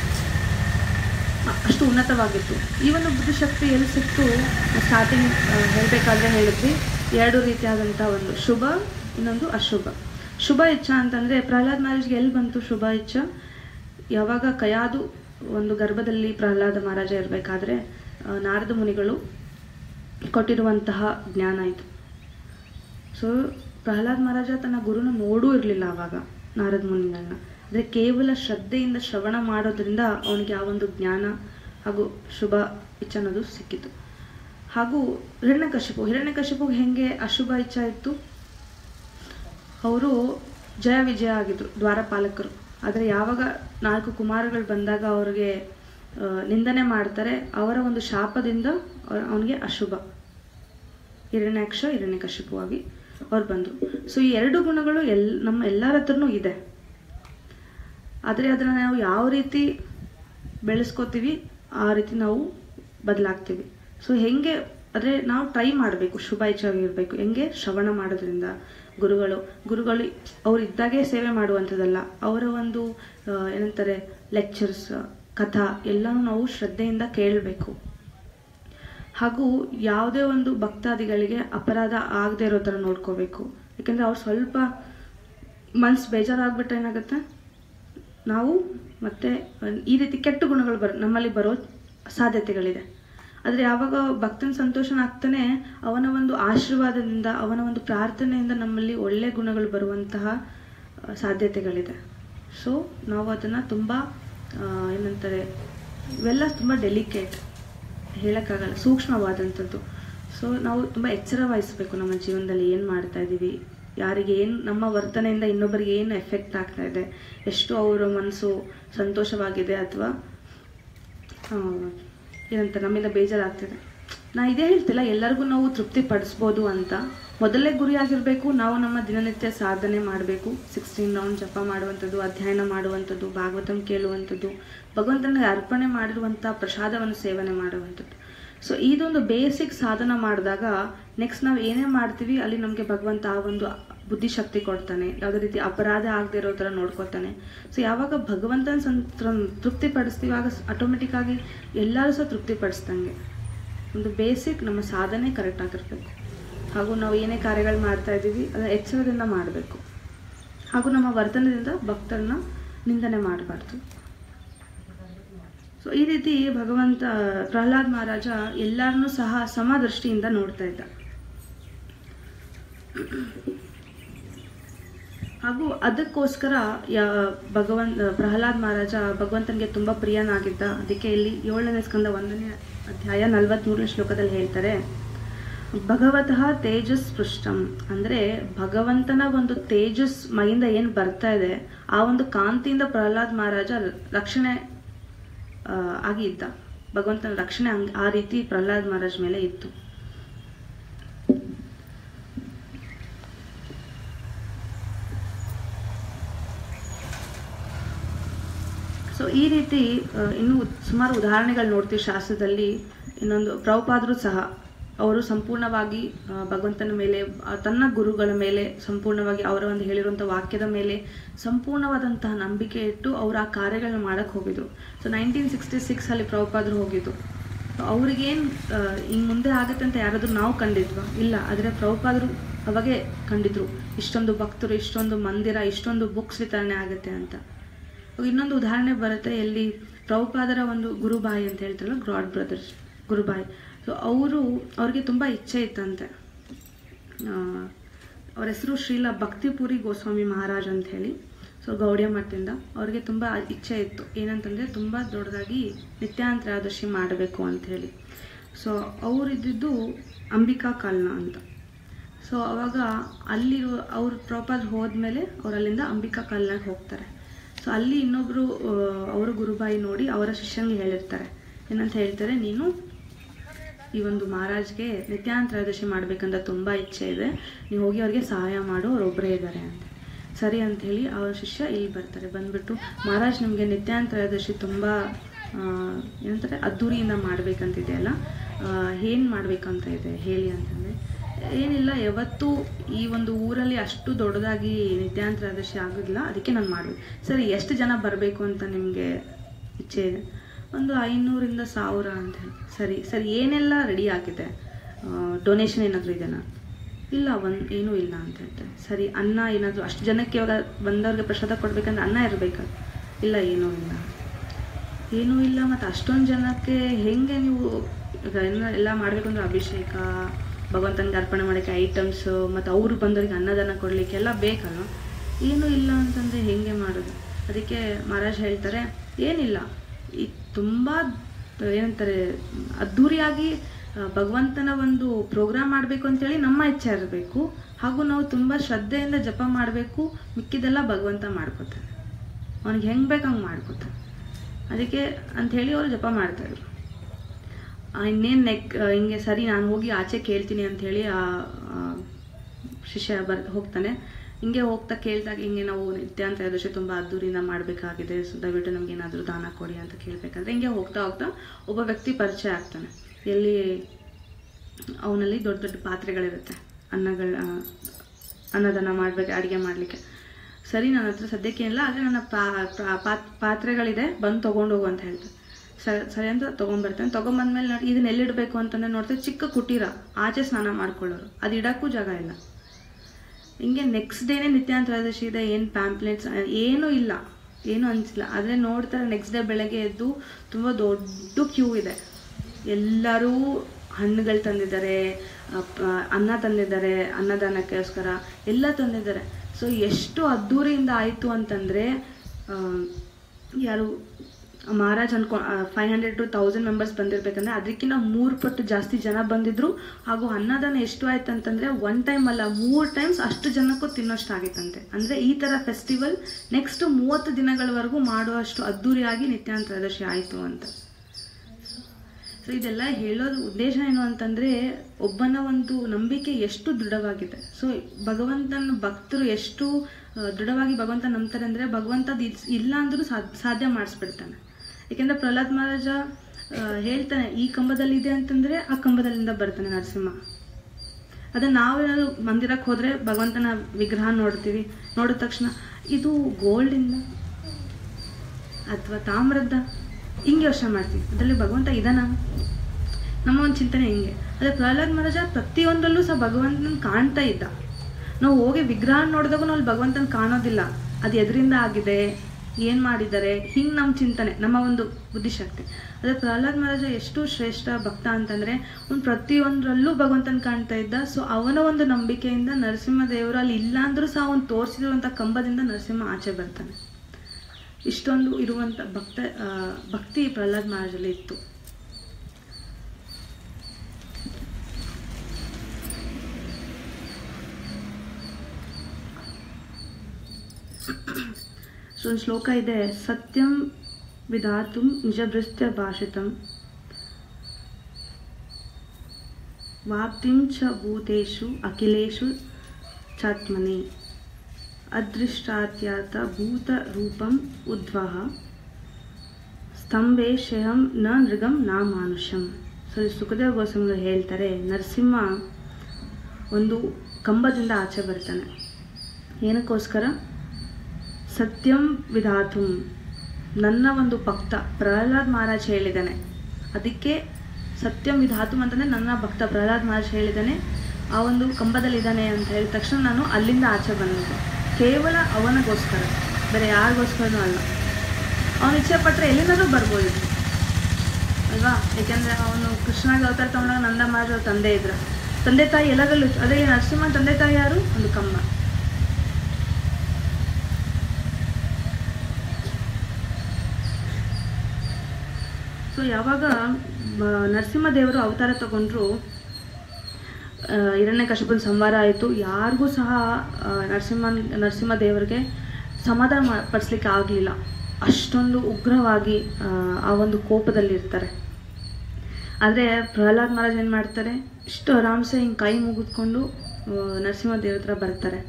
ಅ- ಅಷ್ಟು ಉನ್ನತವಾಗಿತ್ತು ಈ ಒಂದು ಬುದ್ಧಿಶಕ್ತಿ ಎಲ್ಲಿ ಸಿಕ್ತು ಸ್ಟಾರ್ಟಿಂಗ್ ಹೇಳಬೇಕಾದ್ರೆ ಹೇಳಿದ್ವಿ ಎರಡು ರೀತಿಯಾದಂಥ ಒಂದು ಶುಭ ಇನ್ನೊಂದು ಅಶುಭ ಶುಭ ಇಚ್ಛಾ ಅಂತಂದರೆ ಪ್ರಹ್ಲಾದ್ ಮಹಾರಾಜ್ಗೆ ಎಲ್ಲಿ ಬಂತು ಶುಭ ಇಚ್ಛಾ ಯಾವಾಗ ಕಯಾದು ಒಂದು ಗರ್ಭದಲ್ಲಿ ಪ್ರಹ್ಲಾದ ಮಹಾರಾಜ ಇರಬೇಕಾದ್ರೆ ನಾರದ ಮುನಿಗಳು ಕೊಟ್ಟಿರುವಂತಹ ಜ್ಞಾನ ಇದು ಸೊ ಪ್ರಹ್ಲಾದ್ ಮಹಾರಾಜ ತನ್ನ ಗುರುನ ನೋಡೂ ಇರಲಿಲ್ಲ ಆವಾಗ ನಾರದ ಮುನಿಗಳನ್ನ ಅಂದರೆ ಕೇವಲ ಶ್ರದ್ಧೆಯಿಂದ ಶ್ರವಣ ಮಾಡೋದ್ರಿಂದ ಅವನಿಗೆ ಆ ಒಂದು ಜ್ಞಾನ ಹಾಗೂ ಶುಭ ಇಚ್ಛೆ ಅನ್ನೋದು ಸಿಕ್ಕಿತು ಹಾಗೂ ಹಿರಣ್ಯಕಶಿಪು ಹಿರಣ್ಯಕಶಿಪು ಹೆಂಗೆ ಅಶುಭ ಇಚ್ಛೆ ಇತ್ತು ಅವರು ಜಯ ವಿಜಯ ಆಗಿದ್ರು ದ್ವಾರಪಾಲಕರು ಆದರೆ ಯಾವಾಗ ನಾಲ್ಕು ಕುಮಾರಗಳು ಬಂದಾಗ ಅವ್ರಿಗೆ ಆ, ನಿಂದನೆ ಮಾಡ್ತಾರೆ ಅವರ ಒಂದು ಶಾಪದಿಂದ ಅವನಿಗೆ ಅಶುಭ ಹಿರಣ್ಯಾಕ್ಷ ಹಿರಣ್ಯಕಶಿಪು ಆಗಿ ಅವ್ರು ಬಂದರು ಸೊ ಈ ಎರಡು ಗುಣಗಳು ಎಲ್ ನಮ್ಮ ಎಲ್ಲರ ಹತ್ರನೂ ಇದೆ ಆದರೆ ಅದನ್ನು ನಾವು ಯಾವ ರೀತಿ ಬೆಳೆಸ್ಕೋತೀವಿ ಆ ರೀತಿ ನಾವು ಬದಲಾಗ್ತೀವಿ ಸೊ ಹೆಂಗೆ ಅಂದರೆ ನಾವು ಟ್ರೈ ಮಾಡಬೇಕು ಶುಭಾಯಿಚಾಗಿರ್ಬೇಕು ಹೆಂಗೆ ಶ್ರವಣ ಮಾಡೋದ್ರಿಂದ ಗುರುಗಳು ಗುರುಗಳು ಅವ್ರು ಇದ್ದಾಗೆ ಸೇವೆ ಮಾಡುವಂಥದ್ದಲ್ಲ ಅವರ ಒಂದು ಆ, ಏನಂತಾರೆ ಲೆಕ್ಚರ್ಸ್ ಕಥಾ ಎಲ್ಲನೂ ನಾವು ಶ್ರದ್ಧೆಯಿಂದ ಕೇಳಬೇಕು ಹಾಗೂ ಯಾವುದೇ ಒಂದು ಭಕ್ತಾದಿಗಳಿಗೆ ಅಪರಾಧ ಆಗದೆ ಇರೋ ಥರ ನೋಡ್ಕೋಬೇಕು ಯಾಕೆಂದರೆ ಅವ್ರು ಸ್ವಲ್ಪ ಮನ್ಸು ಬೇಜಾರಾಗ್ಬಿಟ್ರೆ ಏನಾಗುತ್ತೆ ನಾವು ಮತ್ತೆ ಈ ರೀತಿ ಕೆಟ್ಟ ಗುಣಗಳು ಬರ ನಮ್ಮಲ್ಲಿ ಬರೋ ಸಾಧ್ಯತೆಗಳಿದೆ ಆದರೆ ಯಾವಾಗ ಭಕ್ತನ ಸಂತೋಷನಾಗ್ತಾನೆ ಅವನ ಒಂದು ಆಶೀರ್ವಾದದಿಂದ ಅವನ ಒಂದು ಪ್ರಾರ್ಥನೆಯಿಂದ ನಮ್ಮಲ್ಲಿ ಒಳ್ಳೆ ಗುಣಗಳು ಬರುವಂತಹ ಆ, ಸಾಧ್ಯತೆಗಳಿದೆ ಸೊ ನಾವು ಅದನ್ನು ತುಂಬ ಏನಂತಾರೆ ಇವೆಲ್ಲ ತುಂಬ ಡೆಲಿಕೇಟ್ ಹೇಳೋಕ್ಕಾಗಲ್ಲ ಸೂಕ್ಷ್ಮವಾದಂಥದ್ದು ಸೊ ನಾವು ತುಂಬ ಎಚ್ಚರ ವಹಿಸಬೇಕು ನಮ್ಮ ಜೀವನದಲ್ಲಿ ಏನು ಮಾಡ್ತಾ ಇದ್ದೀವಿ ಯಾರಿಗೆ ಏನು ನಮ್ಮ ವರ್ತನೆಯಿಂದ ಇನ್ನೊಬ್ಬರಿಗೆ ಏನು ಎಫೆಕ್ಟ್ ಆಗ್ತಾ ಇದೆ ಎಷ್ಟು ಅವರ ಮನಸ್ಸು ಸಂತೋಷವಾಗಿದೆ ಅಥವಾ ಏನಂತ ನಮ್ಮಿಂದ ಬೇಜಾರಾಗ್ತಿದೆ ನಾ ಇದೇ ಹೇಳ್ತಿಲ್ಲ ಎಲ್ಲರಿಗೂ ನಾವು ತೃಪ್ತಿ ಪಡಿಸ್ಬೋದು ಅಂತ ಮೊದಲೇ ಗುರಿ ಆಗಿರಬೇಕು ನಾವು ನಮ್ಮ ದಿನನಿತ್ಯ ಸಾಧನೆ ಮಾಡಬೇಕು ಸಿಕ್ಸ್ಟೀನ್ ರೌಂಡ್ ಜಪ ಮಾಡುವಂಥದ್ದು ಅಧ್ಯಯನ ಮಾಡುವಂಥದ್ದು ಭಾಗವತಂ ಕೇಳುವಂಥದ್ದು ಭಗವಂತನಿಗೆ ಅರ್ಪಣೆ ಮಾಡಿರುವಂಥ ಪ್ರಸಾದವನ್ನು ಸೇವನೆ ಮಾಡುವಂಥದ್ದು ಸೊ ಇದೊಂದು ಬೇಸಿಕ್ ಸಾಧನ ಮಾಡಿದಾಗ ನೆಕ್ಸ್ಟ್ ನಾವು ಏನೇ ಮಾಡ್ತೀವಿ ಅಲ್ಲಿ ನಮಗೆ ಭಗವಂತ ಆ ಒಂದು ಬುದ್ಧಿಶಕ್ತಿ ಕೊಡ್ತಾನೆ ಯಾವುದೇ ರೀತಿ ಅಪರಾಧ ಆಗದೆ ಇರೋ ಥರ ನೋಡ್ಕೊತಾನೆ ಸೊ ಯಾವಾಗ ಭಗವಂತನ ಸಂ ತೃಪ್ತಿ ಪಡಿಸ್ತೀವಿ ಆಗ ಆಟೋಮೆಟಿಕ್ ಆಗಿ ಎಲ್ಲರೂ ಸಹ ತೃಪ್ತಿ ಪಡಿಸ್ದಂಗೆ ಒಂದು ಬೇಸಿಕ್ ನಮ್ಮ ಸಾಧನೆ ಕರೆಕ್ಟ್ ಆಗಿರ್ಬೇಕು ಹಾಗೂ ನಾವು ಏನೇ ಕಾರ್ಯಗಳು ಮಾಡ್ತಾ ಇದ್ದೀವಿ ಅದನ್ನ ಎಚ್ಚರದಿಂದ ಮಾಡಬೇಕು ಹಾಗೂ ನಮ್ಮ ವರ್ತನದಿಂದ ಭಕ್ತರನ್ನ ನಿಂದನೆ ಮಾಡಬಾರ್ದು ಸೊ ಈ ರೀತಿ ಭಗವಂತ ಪ್ರಹ್ಲಾದ್ ಮಹಾರಾಜ ಎಲ್ಲರನ್ನೂ ಸಹ ಸಮದೃಷ್ಟಿಯಿಂದ ನೋಡ್ತಾ ಇದ್ದ ಹಾಗೂ ಅದಕ್ಕೋಸ್ಕರ ಯಾ ಭಗವಂತ ಪ್ರಹ್ಲಾದ್ ಮಹಾರಾಜ ಭಗವಂತನಿಗೆ ತುಂಬ ಪ್ರಿಯನಾಗಿದ್ದ ಅದಕ್ಕೆ ಇಲ್ಲಿ ಏಳನೇ ಸ್ಕಂದ ಒಂದನೇ ಅಧ್ಯಾಯ ನಲವತ್ಮೂರನೇ ಶ್ಲೋಕದಲ್ಲಿ ಹೇಳ್ತಾರೆ ಭಗವತಃ ತೇಜಸ್ ಪೃಷ್ಟಂ ಅಂದರೆ ಭಗವಂತನ ಒಂದು ತೇಜಸ್ ಮೈಯಿಂದ ಏನು ಬರ್ತಾ ಇದೆ ಆ ಒಂದು ಕಾಂತಿಯಿಂದ ಪ್ರಹ್ಲಾದ್ ಮಹಾರಾಜ ರಕ್ಷಣೆ ಆ, ಆಗಿ ಇದ್ದ ಭಗವಂತನ ರಕ್ಷಣೆ ಹಂಗ್- ಆ ರೀತಿ ಪ್ರಹ್ಲಾದ್ ಮಹಾರಾಜ್ ಮೇಲೆ ಇತ್ತು ಸೊ ಈ ರೀತಿ ಆ, ಇನ್ನೂ ಸುಮಾರು ಉದಾಹರಣೆಗಳು ನೋಡ್ತೀವಿ ಶಾಸ್ತ್ರದಲ್ಲಿ ಇನ್ನೊಂದು ಪ್ರಭುಪಾದರು ಸಹ ಅವರು ಸಂಪೂರ್ಣವಾಗಿ ಆ, ಭಗವಂತನ ಮೇಲೆ ಆ, ತನ್ನ ಗುರುಗಳ ಮೇಲೆ ಸಂಪೂರ್ಣವಾಗಿ ಅವರ ಒಂದು ಹೇಳಿರುವಂಥ ವಾಕ್ಯದ ಮೇಲೆ ಸಂಪೂರ್ಣವಾದಂತಹ ನಂಬಿಕೆ ಇಟ್ಟು ಅವರು ಆ ಕಾರ್ಯಗಳನ್ನ ಮಾಡಕ್ಕೆ ಹೋಗಿದ್ರು ಸೊ ನೈನ್ಟೀನ್ ಸಿಕ್ಸ್ಟಿ ಸಿಕ್ಸಲ್ಲಿ ಪ್ರಭುಪಾದರು ಹೋಗಿದ್ದು ಅವ್ರಿಗೇನು ಇನ್ನು ಮುಂದೆ ಆಗುತ್ತೆ ಅಂತ ಯಾರಾದರೂ ನಾವು ಕಂಡಿದ್ವಾ ಇಲ್ಲ ಆದರೆ ಪ್ರಭುಪಾದರು ಅವಾಗೆ ಕಂಡಿದ್ರು ಇಷ್ಟೊಂದು ಭಕ್ತರು ಇಷ್ಟೊಂದು ಮಂದಿರ ಇಷ್ಟೊಂದು ಬುಕ್ಸ್ ವಿತರಣೆ ಆಗುತ್ತೆ ಅಂತ ಇವಾಗ ಇನ್ನೊಂದು ಉದಾಹರಣೆ ಬರುತ್ತೆ ಎಲ್ಲಿ ಪ್ರಭುಪಾದರ ಒಂದು ಗುರುಬಾಯಿ ಅಂತ ಹೇಳ್ತಾರಲ್ಲ ಗ್ರಾಡ್ ಬ್ರದರ್ಸ್ ಗುರುಬಾಯಿ ಸೊ ಅವರು ಅವ್ರಿಗೆ ತುಂಬ ಇಚ್ಛೆ ಇತ್ತಂತೆ ಆ, ಅವ್ರ ಹೆಸರು ಶ್ರೀಲ ಭಕ್ತಿಪುರಿ ಗೋಸ್ವಾಮಿ ಮಹಾರಾಜ್ ಅಂತ ಹೇಳಿ ಸೊ ಗೌಡಿಯ ಮಠದಿಂದ ಅವ್ರಿಗೆ ತುಂಬ ಇಚ್ಛೆ ಇತ್ತು ಏನಂತಂದರೆ ತುಂಬ ದೊಡ್ಡದಾಗಿ ನಿತ್ಯಾಂತರಾದರ್ಶಿ ಮಾಡಬೇಕು ಅಂತ ಹೇಳಿ ಸೊ ಅವರಿದ್ದಿದ್ದು ಅಂಬಿಕಾ ಕಾಲ್ನ ಅಂತ ಸೊ ಅವಾಗ ಅಲ್ಲಿರೋ ಅವ್ರ ಪ್ರಾಪರ್ ಹೋದ್ಮೇಲೆ ಅವ್ರು ಅಲ್ಲಿಂದ ಅಂಬಿಕಾ ಕಾಲ್ನಾಗ ಹೋಗ್ತಾರೆ ಸೊ ಅಲ್ಲಿ ಇನ್ನೊಬ್ರು ಆ, ಅವ್ರ ಗುರುಬಾಯಿ ನೋಡಿ ಅವರ ಶಿಷ್ಯನಿಗೆ ಹೇಳಿರ್ತಾರೆ ಏನಂತ ಹೇಳ್ತಾರೆ ನೀನು ಈ ಒಂದು ಮಹಾರಾಜ್ಗೆ ನಿತ್ಯಾಂತರಾದಶಿ ಮಾಡ್ಬೇಕಂತ ತುಂಬ ಇಚ್ಛೆ ಇದೆ ನೀವು ಹೋಗಿ ಅವ್ರಿಗೆ ಸಹಾಯ ಮಾಡು ಅವ್ರು ಒಬ್ಬರೇ ಇದ್ದಾರೆ ಅಂತ ಸರಿ ಅಂತ ಹೇಳಿ ಅವ್ರ ಶಿಷ್ಯ ಇಲ್ಲಿ ಬರ್ತಾರೆ ಬಂದ್ಬಿಟ್ಟು ಮಹಾರಾಜ್ ನಿಮಗೆ ನಿತ್ಯಾಂತರಾದಶಿ ತುಂಬ ಆ, ಏನಂತಾರೆ ಅದ್ದೂರಿಯಿಂದ ಮಾಡ್ಬೇಕಂತಿದೆಯಲ್ಲ ಏನು ಮಾಡ್ಬೇಕಂತ ಇದೆ ಹೇಳಿ ಅಂತಂದರೆ ಏನಿಲ್ಲ ಯಾವತ್ತೂ ಈ ಒಂದು ಊರಲ್ಲಿ ಅಷ್ಟು ದೊಡ್ಡದಾಗಿ ನಿತ್ಯಾಂತರಾದಶಿ ಆಗೋದಿಲ್ಲ ಅದಕ್ಕೆ ನಾನು ಮಾಡಬೇಕು ಸರಿ ಎಷ್ಟು ಜನ ಬರಬೇಕು ಅಂತ ನಿಮಗೆ ಇಚ್ಛೆ ಇದೆ ಒಂದು ಐನೂರಿಂದ ಸಾವಿರ ಅಂತ ಹೇಳಿ ಸರಿ ಸರಿ ಏನೆಲ್ಲ ರೆಡಿ ಆಗಿದೆ ಡೊನೇಷನ್ ಏನಾದರೂ ಇದೆನಾ ಇಲ್ಲ ಒಂದು ಏನೂ ಇಲ್ಲ ಅಂತ ಹೇಳ್ತಾರೆ ಸರಿ ಅನ್ನ ಏನಾದರೂ ಅಷ್ಟು ಜನಕ್ಕೆ ಇವಾಗ ಬಂದವ್ರಿಗೆ ಪ್ರಸಾದ ಕೊಡ್ಬೇಕಂದ್ರೆ ಅನ್ನ ಇರಬೇಕಾ ಇಲ್ಲ ಏನೂ ಇಲ್ಲ ಏನೂ ಇಲ್ಲ ಮತ್ತು ಅಷ್ಟೊಂದು ಜನಕ್ಕೆ ಹೆಂಗೆ ನೀವು ಈಗ ಎಲ್ಲ ಎಲ್ಲ ಮಾಡಬೇಕು ಅಂದ್ರೆ ಅಭಿಷೇಕ ಭಗವಂತನಿಗೆ ಅರ್ಪಣೆ ಮಾಡೋಕ್ಕೆ ಐಟಮ್ಸು ಮತ್ತು ಅವರು ಬಂದವರಿಗೆ ಅನ್ನದಾನ ಕೊಡಲಿಕ್ಕೆ ಎಲ್ಲ ಬೇಕಲ್ವ ಏನೂ ಇಲ್ಲ ಅಂತಂದರೆ ಹೇಗೆ ಮಾಡೋದು ಅದಕ್ಕೆ ಮಹಾರಾಜ್ ಹೇಳ್ತಾರೆ ಏನಿಲ್ಲ ಈ ತುಂಬ ಏನಂತಾರೆ ಅದ್ಧೂರಿಯಾಗಿ ಆ, ಭಗವಂತನ ಒಂದು ಪ್ರೋಗ್ರಾಮ್ ಮಾಡಬೇಕು ಅಂತೇಳಿ ನಮ್ಮ ಇಚ್ಛೆ ಇರಬೇಕು ಹಾಗೂ ನಾವು ತುಂಬ ಶ್ರದ್ಧೆಯಿಂದ ಜಪ ಮಾಡಬೇಕು ಮಿಕ್ಕಿದೆಲ್ಲ ಭಗವಂತ ಮಾಡ್ಕೋತಾನೆ ಅವನಿಗೆ ಹೆಂಗೆ ಬೇಕು ಹಂಗೆ ಮಾಡ್ಕೋತಾನೆ ಅದಕ್ಕೆ ಅಂಥೇಳಿ ಅವರು ಜಪ ಮಾಡ್ತಾಯಿದ್ರು ಇನ್ನೇನು ನೆಕ್ ಹಿಂಗೆ ಸರಿ ನಾನು ಹೋಗಿ ಆಚೆ ಕೇಳ್ತೀನಿ ಅಂತ ಹೇಳಿ ಆ ಆ, ಶಿಷ್ಯ ಬರ್ ಹೋಗ್ತಾನೆ ಹಿಂಗೆ ಹೋಗ್ತಾ ಕೇಳಿದಾಗ ಹಿಂಗೆ ನಾವು ನಿತ್ಯಾಂತ ಏಕಾದಶಿ ತುಂಬ ಅದ್ದೂರಿಯಿಂದ ಮಾಡಬೇಕಾಗಿದೆ ಸೊ ದಯವಿಟ್ಟು ನಮ್ಗೆ ಏನಾದರೂ ದಾನ ಕೊಡಿ ಅಂತ ಕೇಳಬೇಕಂದ್ರೆ ಹಿಂಗೆ ಹೋಗ್ತಾ ಹೋಗ್ತಾ ಒಬ್ಬ ವ್ಯಕ್ತಿ ಪರಿಚಯ ಆಗ್ತಾನೆ ಎಲ್ಲಿ ಅವನಲ್ಲಿ ದೊಡ್ಡ ದೊಡ್ಡ ಪಾತ್ರೆಗಳಿರುತ್ತೆ ಅನ್ನಗಳ ಆ, ಅನ್ನದಾನ ಮಾಡ್ಬೇಕು ಅಡುಗೆ ಮಾಡಲಿಕ್ಕೆ ಸರಿ ನನ್ನ ಹತ್ರ ಸದ್ಯಕ್ಕೆ ಏನಿಲ್ಲ ಆದರೆ ನನ್ನ ಪಾ ಪಾ- ಪಾತ್- ಪಾತ್ರೆಗಳಿದೆ ಬಂದು ತೊಗೊಂಡು ಹೋಗು ಅಂತ ಹೇಳ್ತಾರೆ ಸ- ಸರಿ ಅಂತ ತೊಗೊಂಬರ್ತಾನೆ ತೊಗೊಂಬಂದ್ಮೇಲೆ ನೋಡಿ ಇದನ್ನ ಎಲ್ಲಿಡಬೇಕು ಅಂತಂದ್ರೆ ನೋಡ್ತಾರೆ ಚಿಕ್ಕ ಕುಟೀರ ಆಚೆ ಸ್ನಾನ ಮಾಡ್ಕೊಳ್ಳೋರು ಅದು ಇಡಕ್ಕೂ ಜಾಗ ಇಲ್ಲ ಹಿಂಗೆ ನೆಕ್ಸ್ಟ್ ಡೇನೇ ನಿತ್ಯಾಂತರಾದಶಿ ಇದೆ ಏನು ಪ್ಯಾಂಪ್ಲೆಟ್ಸ್ ಏನೂ ಇಲ್ಲ ಏನೂ ಅನಿಸಿಲ್ಲ ಆದರೆ ನೋಡ್ತಾರೆ ನೆಕ್ಸ್ಟ್ ಡೇ ಬೆಳಗ್ಗೆ ಎದ್ದು ತುಂಬ ದೊಡ್ಡ ಕ್ಯೂ ಇದೆ ಎಲ್ಲರೂ ಹಣ್ಣುಗಳು ತಂದಿದ್ದಾರೆ ಅಪ್- ಅನ್ನ ತಂದಿದ್ದಾರೆ ಅನ್ನದಾನಕ್ಕೋಸ್ಕರ ಎಲ್ಲ ತಂದಿದ್ದಾರೆ ಸೊ ಎಷ್ಟು ಅದ್ಧೂರಿಯಿಂದ ಆಯಿತು ಅಂತಂದರೆ ಯಾರು ಮಹಾರಾಜ್ ಅನ್ಕೊ five hundred to thousand members ಬಂದಿರ್ಬೇಕಂದ್ರೆ ಅದಕ್ಕಿಂತ ಮೂರು ಪಟ್ಟು ಜಾಸ್ತಿ ಜನ ಬಂದಿದ್ರು ಹಾಗೂ ಅನ್ನದಾನ ಎಷ್ಟು ಆಯ್ತು ಅಂತಂದ್ರೆ ಒನ್ ಟೈಮ್ ಅಲ್ಲ ಮೂರು ಟೈಮ್ಸ್ ಅಷ್ಟು ಜನಕ್ಕೂ ತಿನ್ನೋಷ್ಟು ಆಗಿತ್ತಂತೆ ಅಂದ್ರೆ ಈ ತರ ಫೆಸ್ಟಿವಲ್ ನೆಕ್ಸ್ಟ್ ಮೂವತ್ತು ದಿನಗಳವರೆಗೂ ಮಾಡುವಷ್ಟು ಅದ್ದೂರಿಯಾಗಿ ನಿತ್ಯಾಂತರದಶಿ ಆಯಿತು ಅಂತ ಸೊ ಇದೆಲ್ಲ ಹೇಳೋದು ಉದ್ದೇಶ ಏನು ಅಂತಂದ್ರೆ ಒಬ್ಬನ ಒಂದು ನಂಬಿಕೆ ಎಷ್ಟು ದೃಢವಾಗಿದೆ ಸೊ ಭಗವಂತನ ಭಕ್ತರು ಎಷ್ಟು ಆ, ದೃಢವಾಗಿ ಭಗವಂತ ನಂಬ್ತಾರೆ ಅಂದ್ರೆ ಭಗವಂತ ಅದ್ ಇದ್- ಇಲ್ಲ ಅಂದ್ರೂ ಸಾಧ್- ಸಾಧ್ಯ ಮಾಡಿಸ್ಬಿಡ್ತಾನೆ ಯಾಕೆಂದ್ರೆ ಪ್ರಹ್ಲಾದ್ ಮಹಾರಾಜ ಆ, ಹೇಳ್ತಾನೆ ಈ ಕಂಬದಲ್ಲಿ ಇದೆ ಅಂತಂದ್ರೆ ಆ ಕಂಬದಲ್ಲಿಂದ ಬರ್ತಾನೆ ನರಸಿಂಹ ಅದೇ ನಾವೇನಾದ್ರು ಮಂದಿರಕ್ಕೆ ಹೋದ್ರೆ ಭಗವಂತನ ವಿಗ್ರಹ ನೋಡ್ತೀವಿ ನೋಡಿದ ತಕ್ಷಣ ಇದು ಗೋಲ್ಡಿಂದ ಅಥವಾ ತಾಮ್ರದ ಹಿಂಗೆ ಯೋಚನೆ ಮಾಡ್ತೀವಿ ಅದರಲ್ಲಿ ಭಗವಂತ ಇದಾನ ನಮ್ಮ ಒಂದು ಚಿಂತನೆ ಹಿಂಗೆ ಅದೇ ಪ್ರಹ್ಲಾದ್ ಮಹಾರಾಜ ಪ್ರತಿಯೊಂದರಲ್ಲೂ ಸಹ ಭಗವಂತನ ಕಾಣ್ತಾ ಇದ್ದ ನಾವು ಹೋಗಿ ವಿಗ್ರಹ ನೋಡಿದಾಗೂ ನಾವು ಅಲ್ಲಿ ಭಗವಂತನ ಕಾಣೋದಿಲ್ಲ ಅದು ಎದರಿಂದ ಆಗಿದೆ ಏನು ಮಾಡಿದ್ದಾರೆ ಹಿಂಗೆ ನಮ್ಮ ಚಿಂತನೆ ನಮ್ಮ ಒಂದು ಬುದ್ಧಿಶಕ್ತಿ ಅದೇ ಪ್ರಹ್ಲಾದ್ ಮಹಾರಾಜ ಎಷ್ಟು ಶ್ರೇಷ್ಠ ಭಕ್ತ ಅಂತಂದ್ರೆ ಅವ್ನು ಪ್ರತಿಯೊಂದರಲ್ಲೂ ಭಗವಂತನ ಕಾಣ್ತಾ ಇದ್ದ ಸೊ ಅವನ ಒಂದು ನಂಬಿಕೆಯಿಂದ ನರಸಿಂಹ ದೇವರು ಅಲ್ಲಿ ಇಲ್ಲ ಅಂದ್ರೂ ಸಹ ಅವನು ತೋರಿಸಿರುವಂಥ ಕಂಬದಿಂದ ನರಸಿಂಹ ಆಚೆ ಬರ್ತಾನೆ ಇಷ್ಟೊಂದು ಇರುವಂತ ಭಕ್ತ ಆ, ಭಕ್ತಿ ಪ್ರಹ್ಲಾದ್ ಮಹಾರಾಜಲ್ಲಿ ಇತ್ತು ಸೊ ಒಂದು ಶ್ಲೋಕ ಇದೆ ಸತ್ಯಂ ವಿಧಾತು ನಿಜಭೃತ್ಯ ಭಾಷಿತಂ ವಾಪ್ತಿಂ ಚ ಭೂತೇಷು ಅಖಿಲೇಷು ಚಾತ್ಮನಿ ಅದೃಷ್ಟಾತ್ಯಾತ ಭೂತ ರೂಪಂ ಉದ್ವಹ ಸ್ತಂಭೆ ಶಯಂ ನ ನೃಗಂ ನ ಮಾನುಷಂ ಸೊ ಸುಖದೇವ ಗೋಸ್ವಾಮಿಗಳು ಹೇಳ್ತಾರೆ ನರಸಿಂಹ ಒಂದು ಕಂಬದಿಂದ ಆಚೆ ಬರ್ತಾನೆ ಏನಕ್ಕೋಸ್ಕರ ಸತ್ಯಂ ವಿಧಾತು ನನ್ನ ಒಂದು ಭಕ್ತ ಪ್ರಹ್ಲಾದ್ ಮಹಾರಾಜ್ ಹೇಳಿದ್ದಾನೆ ಅದಕ್ಕೆ ಸತ್ಯಂ ವಿಧಾತು ಅಂತಂದ್ರೆ ನನ್ನ ಭಕ್ತ ಪ್ರಹ್ಲಾದ್ ಮಹಾರಾಜ್ ಹೇಳಿದ್ದಾನೆ ಆ ಒಂದು ಕಂಬದಲ್ಲಿದ್ದಾನೆ ಅಂತ ಹೇಳಿದ ತಕ್ಷಣ ನಾನು ಅಲ್ಲಿಂದ ಆಚೆ ಬಂದಿದ್ದೆ ಕೇವಲ ಅವನಿಗೋಸ್ಕರ ಬೇರೆ ಯಾರಿಗೋಸ್ಕರನೂ ಅಲ್ಲ ಅವನು ಇಚ್ಛೆ ಪಟ್ಟರೆ ಎಲ್ಲಿಂದಲೂ ಬರ್ಬೋದು ಅಲ್ವಾ ಯಾಕೆಂದ್ರೆ ಅವನು ಕೃಷ್ಣಾಗ ಅವತಾರ ತಗೊಂಡಾಗ ನಂದ ಮಹಾರಾಜ್ ಅವ್ರ ತಂದೆ ಇದ್ರ ತಂದೆ ತಾಯಿ ಎಲ್ಲದರಲ್ಲೂ ಅದೇ ನರಸಿಂಹ ತಂದೆ ತಾಯಿ ಯಾರು ಒಂದು ಕಂಬ ಸೊ ಯಾವಾಗ ಮ- ನರಸಿಂಹ ದೇವರು ಅವತಾರ ತಗೊಂಡ್ರು ಎರಡನೇ ಕಶಪನ ಸಂವಾರ ಆಯಿತು ಯಾರಿಗೂ ಸಹ ಆ, ನರಸಿಂಹ ನರಸಿಂಹ ದೇವರಿಗೆ ಸಮಾಧಾನ ಮಾ- ಪಡಿಸ್ಲಿಕ್ಕೆ ಆಗಲಿಲ್ಲ ಅಷ್ಟೊಂದು ಉಗ್ರವಾಗಿ ಆ, ಆ ಒಂದು ಕೋಪದಲ್ಲಿರ್ತಾರೆ ಆದರೆ ಪ್ರಹ್ಲಾದ್ ಮಹಾರಾಜ್ ಏನು ಮಾಡ್ತಾರೆ ಇಷ್ಟು ಆರಾಮ್ಸೆ ಹಿಂಗೆ ಕೈ ಮುಗಿದ್ಕೊಂಡು ಆ, ನರಸಿಂಹ ದೇವ್ರ ಹತ್ರ ಬರ್ತಾರೆ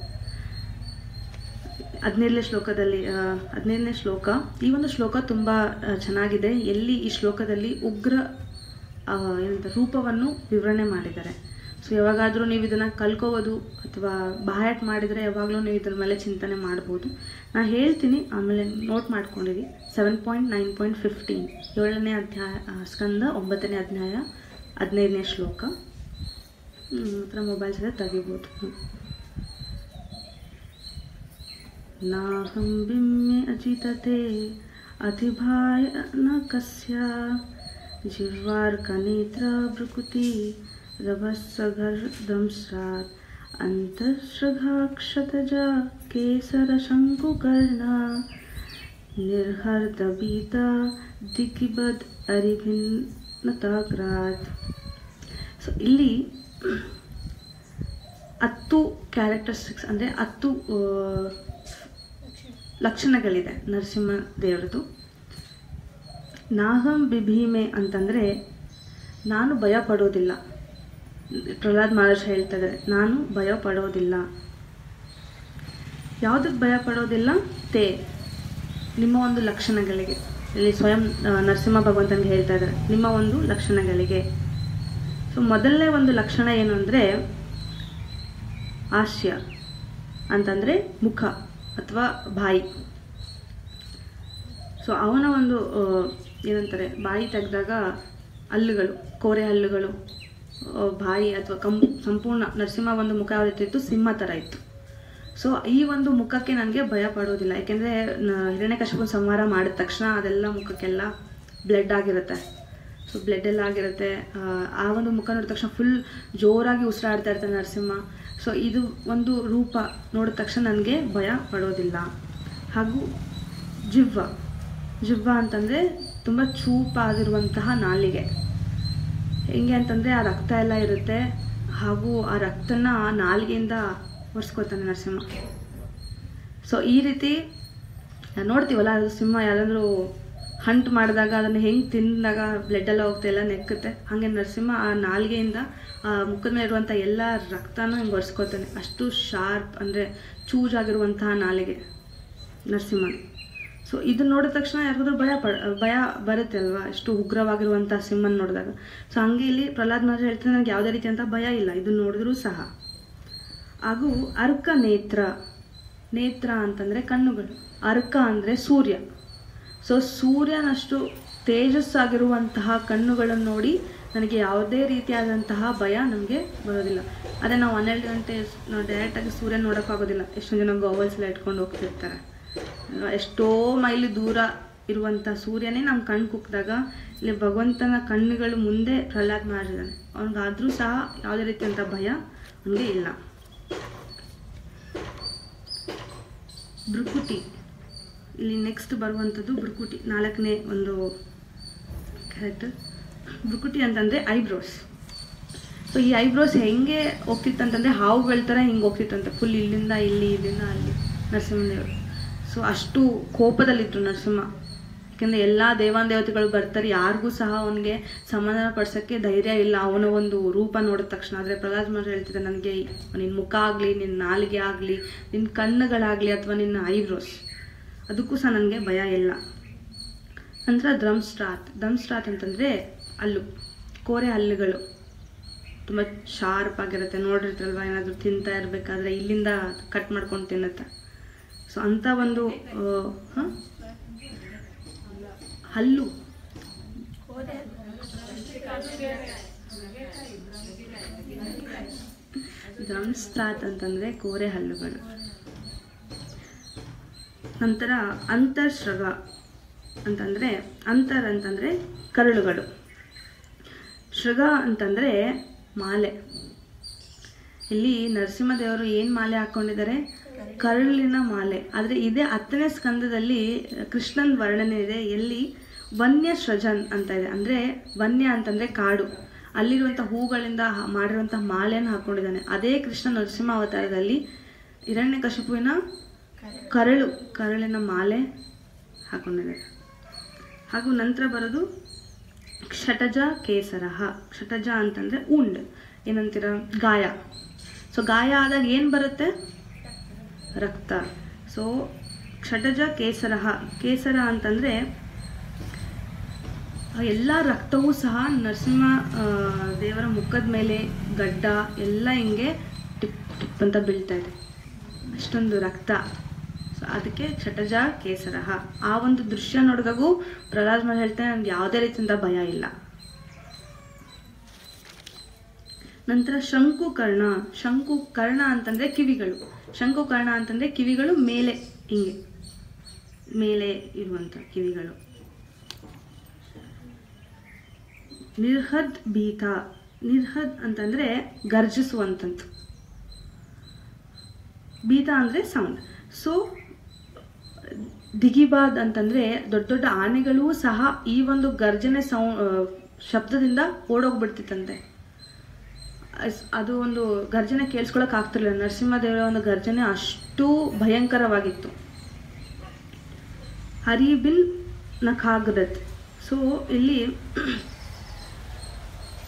ಹದಿನೈದನೇ ಶ್ಲೋಕದಲ್ಲಿ ಆ, ಹದಿನೈದನೇ ಶ್ಲೋಕ ಈ ಒಂದು ಶ್ಲೋಕ ತುಂಬ ಆ, ಚೆನ್ನಾಗಿದೆ ಎಲ್ಲಿ ಈ ಶ್ಲೋಕದಲ್ಲಿ ಉಗ್ರ ಆ, ಏನಂತ ರೂಪವನ್ನು ವಿವರಣೆ ಮಾಡಿದ್ದಾರೆ ಸೊ ಯಾವಾಗಾದರೂ ನೀವು ಇದನ್ನು ಕಲ್ಕೋಬೋದು ಅಥವಾ ಬಾಯಾಟ್ ಮಾಡಿದರೆ ಯಾವಾಗಲೂ ನೀವು ಇದ್ರ ಮೇಲೆ ಚಿಂತನೆ ಮಾಡ್ಬೋದು ನಾ ಹೇಳ್ತೀನಿ ಆಮೇಲೆ ನೋಟ್ ಮಾಡ್ಕೊಂಡಿರಿ seven point nine point fifteen ಏಳನೇ ಅಧ್ಯಾಯ ಆ, ಸ್ಕಂದ ಒಂಬತ್ತನೇ ಅಧ್ಯಾಯ ಹದಿನೈದನೇ ಶ್ಲೋಕ ನಿಮ್ಮ ಹತ್ರ ಮೊಬೈಲ್ಸ್ ಇದೆ ತೆಗಿಬೋದು ಹ್ಮ್. नाहं बिम्ये अचितते अतिभाय न कस्य जिह्वार्कनेत्रभृकुति रभस्सघर्दंस्रात् अन्तःश्रघाक्षतजा केसरशङ्कुकर्ण निर्हर्तबीता दिग्बद् अरिभिन्नताग्रात् ಸೊ ಇಲ್ಲಿ ಹತ್ತು ಕ್ಯಾರೆಕ್ಟರಿಸ್ಟಿಕ್ಸ್ ಅಂದರೆ ಹತ್ತು ಆ, ಲಕ್ಷಣಗಳಿದೆ ನರಸಿಂಹ ದೇವರದು ನಾಹಂ ಬಿಭೀಮೆ ಅಂತಂದರೆ ನಾನು ಭಯ ಪಡೋದಿಲ್ಲ ಪ್ರಹ್ಲಾದ್ ಮಹಾರಾಜ್ ಹೇಳ್ತಾ ಇದ್ದಾರೆ ನಾನು ಭಯ ಪಡೋದಿಲ್ಲ ಯಾವುದಕ್ಕೆ ಭಯ ಪಡೋದಿಲ್ಲ ತೇ ನಿಮ್ಮ ಒಂದು ಲಕ್ಷಣಗಳಿಗೆ ಇಲ್ಲಿ ಸ್ವಯಂ ಆ, ನರಸಿಂಹ ಭಗವಂತನಿಗೆ ಹೇಳ್ತಾ ಇದ್ದಾರೆ ನಿಮ್ಮ ಒಂದು ಲಕ್ಷಣಗಳಿಗೆ ಸೊ ಮೊದಲನೇ ಒಂದು ಲಕ್ಷಣ ಏನು ಅಂದರೆ ಹಾಸ್ಯ ಅಂತಂದರೆ ಮುಖ ಅಥವಾ ಬಾಯಿ ಸೊ ಅವನ ಒಂದು ಆ, ಏನಂತಾರೆ ಬಾಯಿ ತೆಗೆದಾಗ ಹಲ್ಲುಗಳು ಕೋರೆ ಹಲ್ಲುಗಳು ಆ, ಬಾಯಿ ಅಥವಾ ಕಂ ಸಂಪೂರ್ಣ ನರಸಿಂಹ ಒಂದು ಮುಖ ಯಾವ ರೀತಿ ಇತ್ತು ಸಿಂಹ ಥರ ಇತ್ತು ಸೊ ಈ ಒಂದು ಮುಖಕ್ಕೆ ನನಗೆ ಭಯ ಪಡೋದಿಲ್ಲ ಯಾಕೆಂದರೆ ಹಿರಣ್ಯಕಶಿಪು ಸಂಹಾರ ಮಾಡಿದ ತಕ್ಷಣ ಅದೆಲ್ಲ ಮುಖಕ್ಕೆಲ್ಲ ಬ್ಲಡ್ ಆಗಿರುತ್ತೆ ಸೊ ಬ್ಲಡ್ ಎಲ್ಲ ಆಗಿರುತ್ತೆ ಆ, ಆ ಒಂದು ಮುಖ ನೋಡಿದ ತಕ್ಷಣ ಫುಲ್ ಜೋರಾಗಿ ಉಸಿರಾಡ್ತಾ ಇರ್ತಾನೆ ನರಸಿಂಹ ಸೊ ಇದು ಒಂದು ರೂಪ ನೋಡಿದ ತಕ್ಷಣ ನನಗೆ ಭಯ ಪಡೋದಿಲ್ಲ ಹಾಗೂ ಜಿವ್ವ ಜಿವ್ವ ಅಂತಂದರೆ ತುಂಬ ಚೂಪಾಗಿರುವಂತಹ ನಾಲಿಗೆ ಹೆಂಗೆ ಅಂತಂದರೆ ಆ ರಕ್ತ ಎಲ್ಲ ಇರುತ್ತೆ ಹಾಗೂ ಆ ರಕ್ತನ ಆ ನಾಲಿಗೆಯಿಂದ ಒರೆಸ್ಕೊತಾನೆ ನರಸಿಂಹ ಸೊ ಈ ರೀತಿ ನೋಡ್ತೀವಲ್ಲ ಅದು ಸಿಂಹ ಯಾರಾದರೂ ಹಂಟ್ ಮಾಡಿದಾಗ ಅದನ್ನು ಹೆಂಗೆ ತಿಂದಾಗ ಬ್ಲಡ್ ಎಲ್ಲ ಹೋಗುತ್ತೆ ಎಲ್ಲ ನೆಕ್ಕುತ್ತೆ ಹಾಗೆ ನರಸಿಂಹ ಆ ನಾಲಿಗೆಯಿಂದ ಆ ಮುಖದ ಮೇಲೆ ಇರುವಂಥ ಎಲ್ಲ ರಕ್ತನ ಹಿಂಗೆ ಒರೆಸ್ಕೊತಾನೆ ಅಷ್ಟು ಶಾರ್ಪ್ ಅಂದರೆ ಚೂಜಾಗಿರುವಂತಹ ನಾಲಿಗೆ ನರಸಿಂಹನ ಸೊ ಇದನ್ನ ನೋಡಿದ ತಕ್ಷಣ ಯಾರಿಗಾದ್ರೂ ಭಯ ಪ ಭಯ ಬರುತ್ತೆ ಅಲ್ವಾ ಎಷ್ಟು ಉಗ್ರವಾಗಿರುವಂಥ ಸಿಂಹನ ನೋಡಿದಾಗ ಸೊ ಹಂಗೆ ಇಲ್ಲಿ ಪ್ರಹ್ಲಾದ್ ಮಹಾರಾಜ್ ಹೇಳ್ತಾರೆ ನನಗೆ ಯಾವುದೇ ರೀತಿಯಂಥ ಭಯ ಇಲ್ಲ ಇದನ್ನ ನೋಡಿದ್ರೂ ಸಹ ಹಾಗೂ ಅರ್ಕ ನೇತ್ರ ನೇತ್ರ ಅಂತಂದರೆ ಕಣ್ಣುಗಳು ಅರ್ಕ ಅಂದರೆ ಸೂರ್ಯ ಸೊ ಸೂರ್ಯನಷ್ಟು ತೇಜಸ್ಸಾಗಿರುವಂತಹ ಕಣ್ಣುಗಳನ್ನು ನೋಡಿ ನನಗೆ ಯಾವುದೇ ರೀತಿಯಾದಂತಹ ಭಯ ನನಗೆ ಬರೋದಿಲ್ಲ ಅದೇ ನಾವು ಹನ್ನೆರಡು ಗಂಟೆ ನಾವು ಡೈರೆಕ್ಟಾಗಿ ಸೂರ್ಯ ನೋಡೋಕ್ಕಾಗೋದಿಲ್ಲ ಎಷ್ಟೊಂದು ಜನ ಗೋವಲ್ಸ್ ಎಲ್ಲ ಇಟ್ಕೊಂಡು ಹೋಗ್ತಿರ್ತಾರೆ ಅಲ್ವಾ? ಎಷ್ಟೋ ಮೈಲಿ ದೂರ ಇರುವಂಥ ಸೂರ್ಯನೇ ನಮ್ಮ ಕಣ್ಣು ಕುಕ್ಕಿದಾಗ ಇಲ್ಲಿ ಭಗವಂತನ ಕಣ್ಣುಗಳು ಮುಂದೆ ಪ್ರಹ್ಲಾದ್ ಮಾಡಿದ್ದಾನೆ ಅವ್ನಿಗಾದ್ರೂ ಸಹ ಯಾವುದೇ ರೀತಿಯಂಥ ಭಯ ಅವನಿಗೆ ಇಲ್ಲ ಭೃಕುಟಿ ಇಲ್ಲಿ ನೆಕ್ಸ್ಟ್ ಬರುವಂಥದ್ದು ಭೃಕುಟಿ ನಾಲ್ಕನೇ ಒಂದು ಕ್ಯಾರೆಕ್ಟರ್ ಭೃಕುಟಿ ಅಂತಂದರೆ ಐಬ್ರೋಸ್ ಸೊ ಈ ಐಬ್ರೋಸ್ ಹೆಂಗೆ ಹೋಗ್ತಿತ್ತಂತಂದರೆ ಹಾವುಗಳ ಥರ ಹಿಂಗೆ ಹೋಗ್ತಿತ್ತಂತೆ ಫುಲ್ ಇಲ್ಲಿಂದ ಇಲ್ಲಿ ಇಲ್ಲಿಂದ ಅಲ್ಲಿ ನರಸಿಂಹದೇವರು ಸೊ ಅಷ್ಟು ಕೋಪದಲ್ಲಿದ್ದರು ನರಸಿಂಹ ಯಾಕೆಂದರೆ ಎಲ್ಲ ದೇವಾನ್ ದೇವತೆಗಳು ಬರ್ತಾರೆ ಯಾರಿಗೂ ಸಹ ಅವನಿಗೆ ಸಮಾಧಾನ ಪಡಿಸೋಕ್ಕೆ ಧೈರ್ಯ ಇಲ್ಲ ಅವನ ಒಂದು ರೂಪ ನೋಡಿದ ತಕ್ಷಣ ಆದರೆ ಪ್ರಹ್ಲಾದ್ ಮಹರ್ಷಿ ಹೇಳ್ತಿದ್ದೆ ನನಗೆ ನಿನ್ನ ಮುಖ ಆಗಲಿ ನಿನ್ನ ನಾಲಿಗೆ ಆಗಲಿ ನಿನ್ನ ಕಣ್ಣುಗಳಾಗಲಿ ಅಥವಾ ನಿನ್ನ ಐಬ್ರೋಸ್ ಅದಕ್ಕೂ ಸಹ ನನಗೆ ಭಯ ಇಲ್ಲ ನಂತರ ದ್ರಮ್ ಸ್ಟ್ರಾತ್ ದ್ರಮ್ ಸ್ಟ್ರಾತ್ ಅಂತಂದರೆ ಹಲ್ಲು ಕೋರೆ ಹಲ್ಲುಗಳು ತುಂಬ ಶಾರ್ಪ್ ಆಗಿರುತ್ತೆ ನೋಡಿರ್ತಾರಲ್ವ ಏನಾದರೂ ತಿಂತಾ ಇರಬೇಕಾದ್ರೆ ಇಲ್ಲಿಂದ ಕಟ್ ಮಾಡ್ಕೊಂಡು ತಿನ್ನುತ್ತೆ ಸೊ ಅಂಥ ಒಂದು ಆ, ಹ? ಹಲ್ಲು ದ್ರಂಸ್ತಾತ್ ಅಂತಂದರೆ ಕೋರೆ ಹಲ್ಲುಗಳು ನಂತರ ಅಂತರ್ಶ್ರಗ ಅಂತಂದರೆ ಅಂತರ್ ಅಂತಂದರೆ ಕರಳುಗಳು ಶೃಗ ಅಂತಂದರೆ ಮಾಲೆ ಇಲ್ಲಿ ನರಸಿಂಹದೇವರು ಏನು ಮಾಲೆ ಹಾಕ್ಕೊಂಡಿದ್ದಾರೆ ಕರುಳಿನ ಮಾಲೆ ಆದರೆ ಇದೇ ಹತ್ತನೇ ಸ್ಕಂದದಲ್ಲಿ ಕೃಷ್ಣನ್ ವರ್ಣನೆ ಇದೆ ಎಲ್ಲಿ ವನ್ಯ ಸೃಜನ್ ಅಂತ ಇದೆ ಅಂದರೆ ವನ್ಯ ಅಂತಂದರೆ ಕಾಡು ಅಲ್ಲಿರುವಂಥ ಹೂಗಳಿಂದ ಹ- ಮಾಡಿರುವಂಥ ಮಾಲೆಯನ್ನು ಹಾಕ್ಕೊಂಡಿದ್ದಾನೆ ಅದೇ ಕೃಷ್ಣ ನರಸಿಂಹ ಅವತಾರದಲ್ಲಿ ಹಿರಣ್ಯಕಶಿಪುವಿನ ಕರಳು ಕರಳಿನ ಮಾಲೆ ಹಾಕ್ಕೊಂಡಿದ್ದಾರೆ ಹಾಗೂ ನಂತರ ಬರೋದು ಕ್ಷಟಜ ಕೇಸರಹ ಕ್ಷಟಜ ಅಂತಂದರೆ ಉಂಡ್ ಏನಂತೀರ ಗಾಯ ಸೊ ಗಾಯ ಆದಾಗ ಏನು ಬರುತ್ತೆ ರಕ್ತ ಸೊ ಕ್ಷಟಜ ಕೇಸರಹ ಕೇಸರ ಅಂತಂದರೆ ಎಲ್ಲ ರಕ್ತವೂ ಸಹ ನರಸಿಂಹ ಆ, ದೇವರ ಮುಖದ ಮೇಲೆ ಗಡ್ಡ ಎಲ್ಲ ಹಿಂಗೆ ಟಿಪ್ ಟಿಪ್ ಅಂತ ಬೀಳ್ತಾ ಇದೆ ಅಷ್ಟೊಂದು ರಕ್ತ ಸೊ ಅದಕ್ಕೆ ಕ್ಷಟಜ ಕೇಸರಹ ಆ ಒಂದು ದೃಶ್ಯ ನೋಡಿದಾಗೂ ಪ್ರಹ್ಲಾದ್ ಮಹಲ್ ಹೇಳ್ತಾನೆ ನನಗೆ ಯಾವುದೇ ರೀತಿಯಿಂದ ಭಯ ಇಲ್ಲ ನಂತರ ಶಂಕುಕರ್ಣ ಶಂಕುಕರ್ಣ ಅಂತಂದ್ರೆ ಕಿವಿಗಳು ಶಂಕುಕರ್ಣ ಅಂತಂದ್ರೆ ಕಿವಿಗಳು ಮೇಲೆ ಹಿಂಗೆ ಮೇಲೆ ಇರುವಂತ ಕಿವಿಗಳು ನಿರ್ಹದ್ ಬೀತ ನಿರ್ಹದ್ ಅಂತಂದ್ರೆ ಗರ್ಜಿಸುವಂಥದ್ದು ಬೀತ ಅಂದರೆ ಸೌಂಡ್ ಸೊ ದಿಗಿಬಾದ್ ಅಂತಂದರೆ ದೊಡ್ಡ ದೊಡ್ಡ ಆನೆಗಳೂ ಸಹ ಈ ಒಂದು ಗರ್ಜನೆ ಸೌ ಆ, ಶಬ್ದದಿಂದ ಓಡೋಗ್ಬಿಡ್ತಿತ್ತಂತೆ ಅಸ್- ಅದು ಒಂದು ಗರ್ಜನೆ ಕೇಳಿಸ್ಕೊಳಕ್ ಆಗ್ತಿರ್ಲಿಲ್ಲ ನರಸಿಂಹದೇವರ ಒಂದು ಗರ್ಜನೆ ಅಷ್ಟು ಭಯಂಕರವಾಗಿತ್ತು ಹರಿಬಿಲ್ ನಖಾಗ್ರತ್ ಸೊ ಇಲ್ಲಿ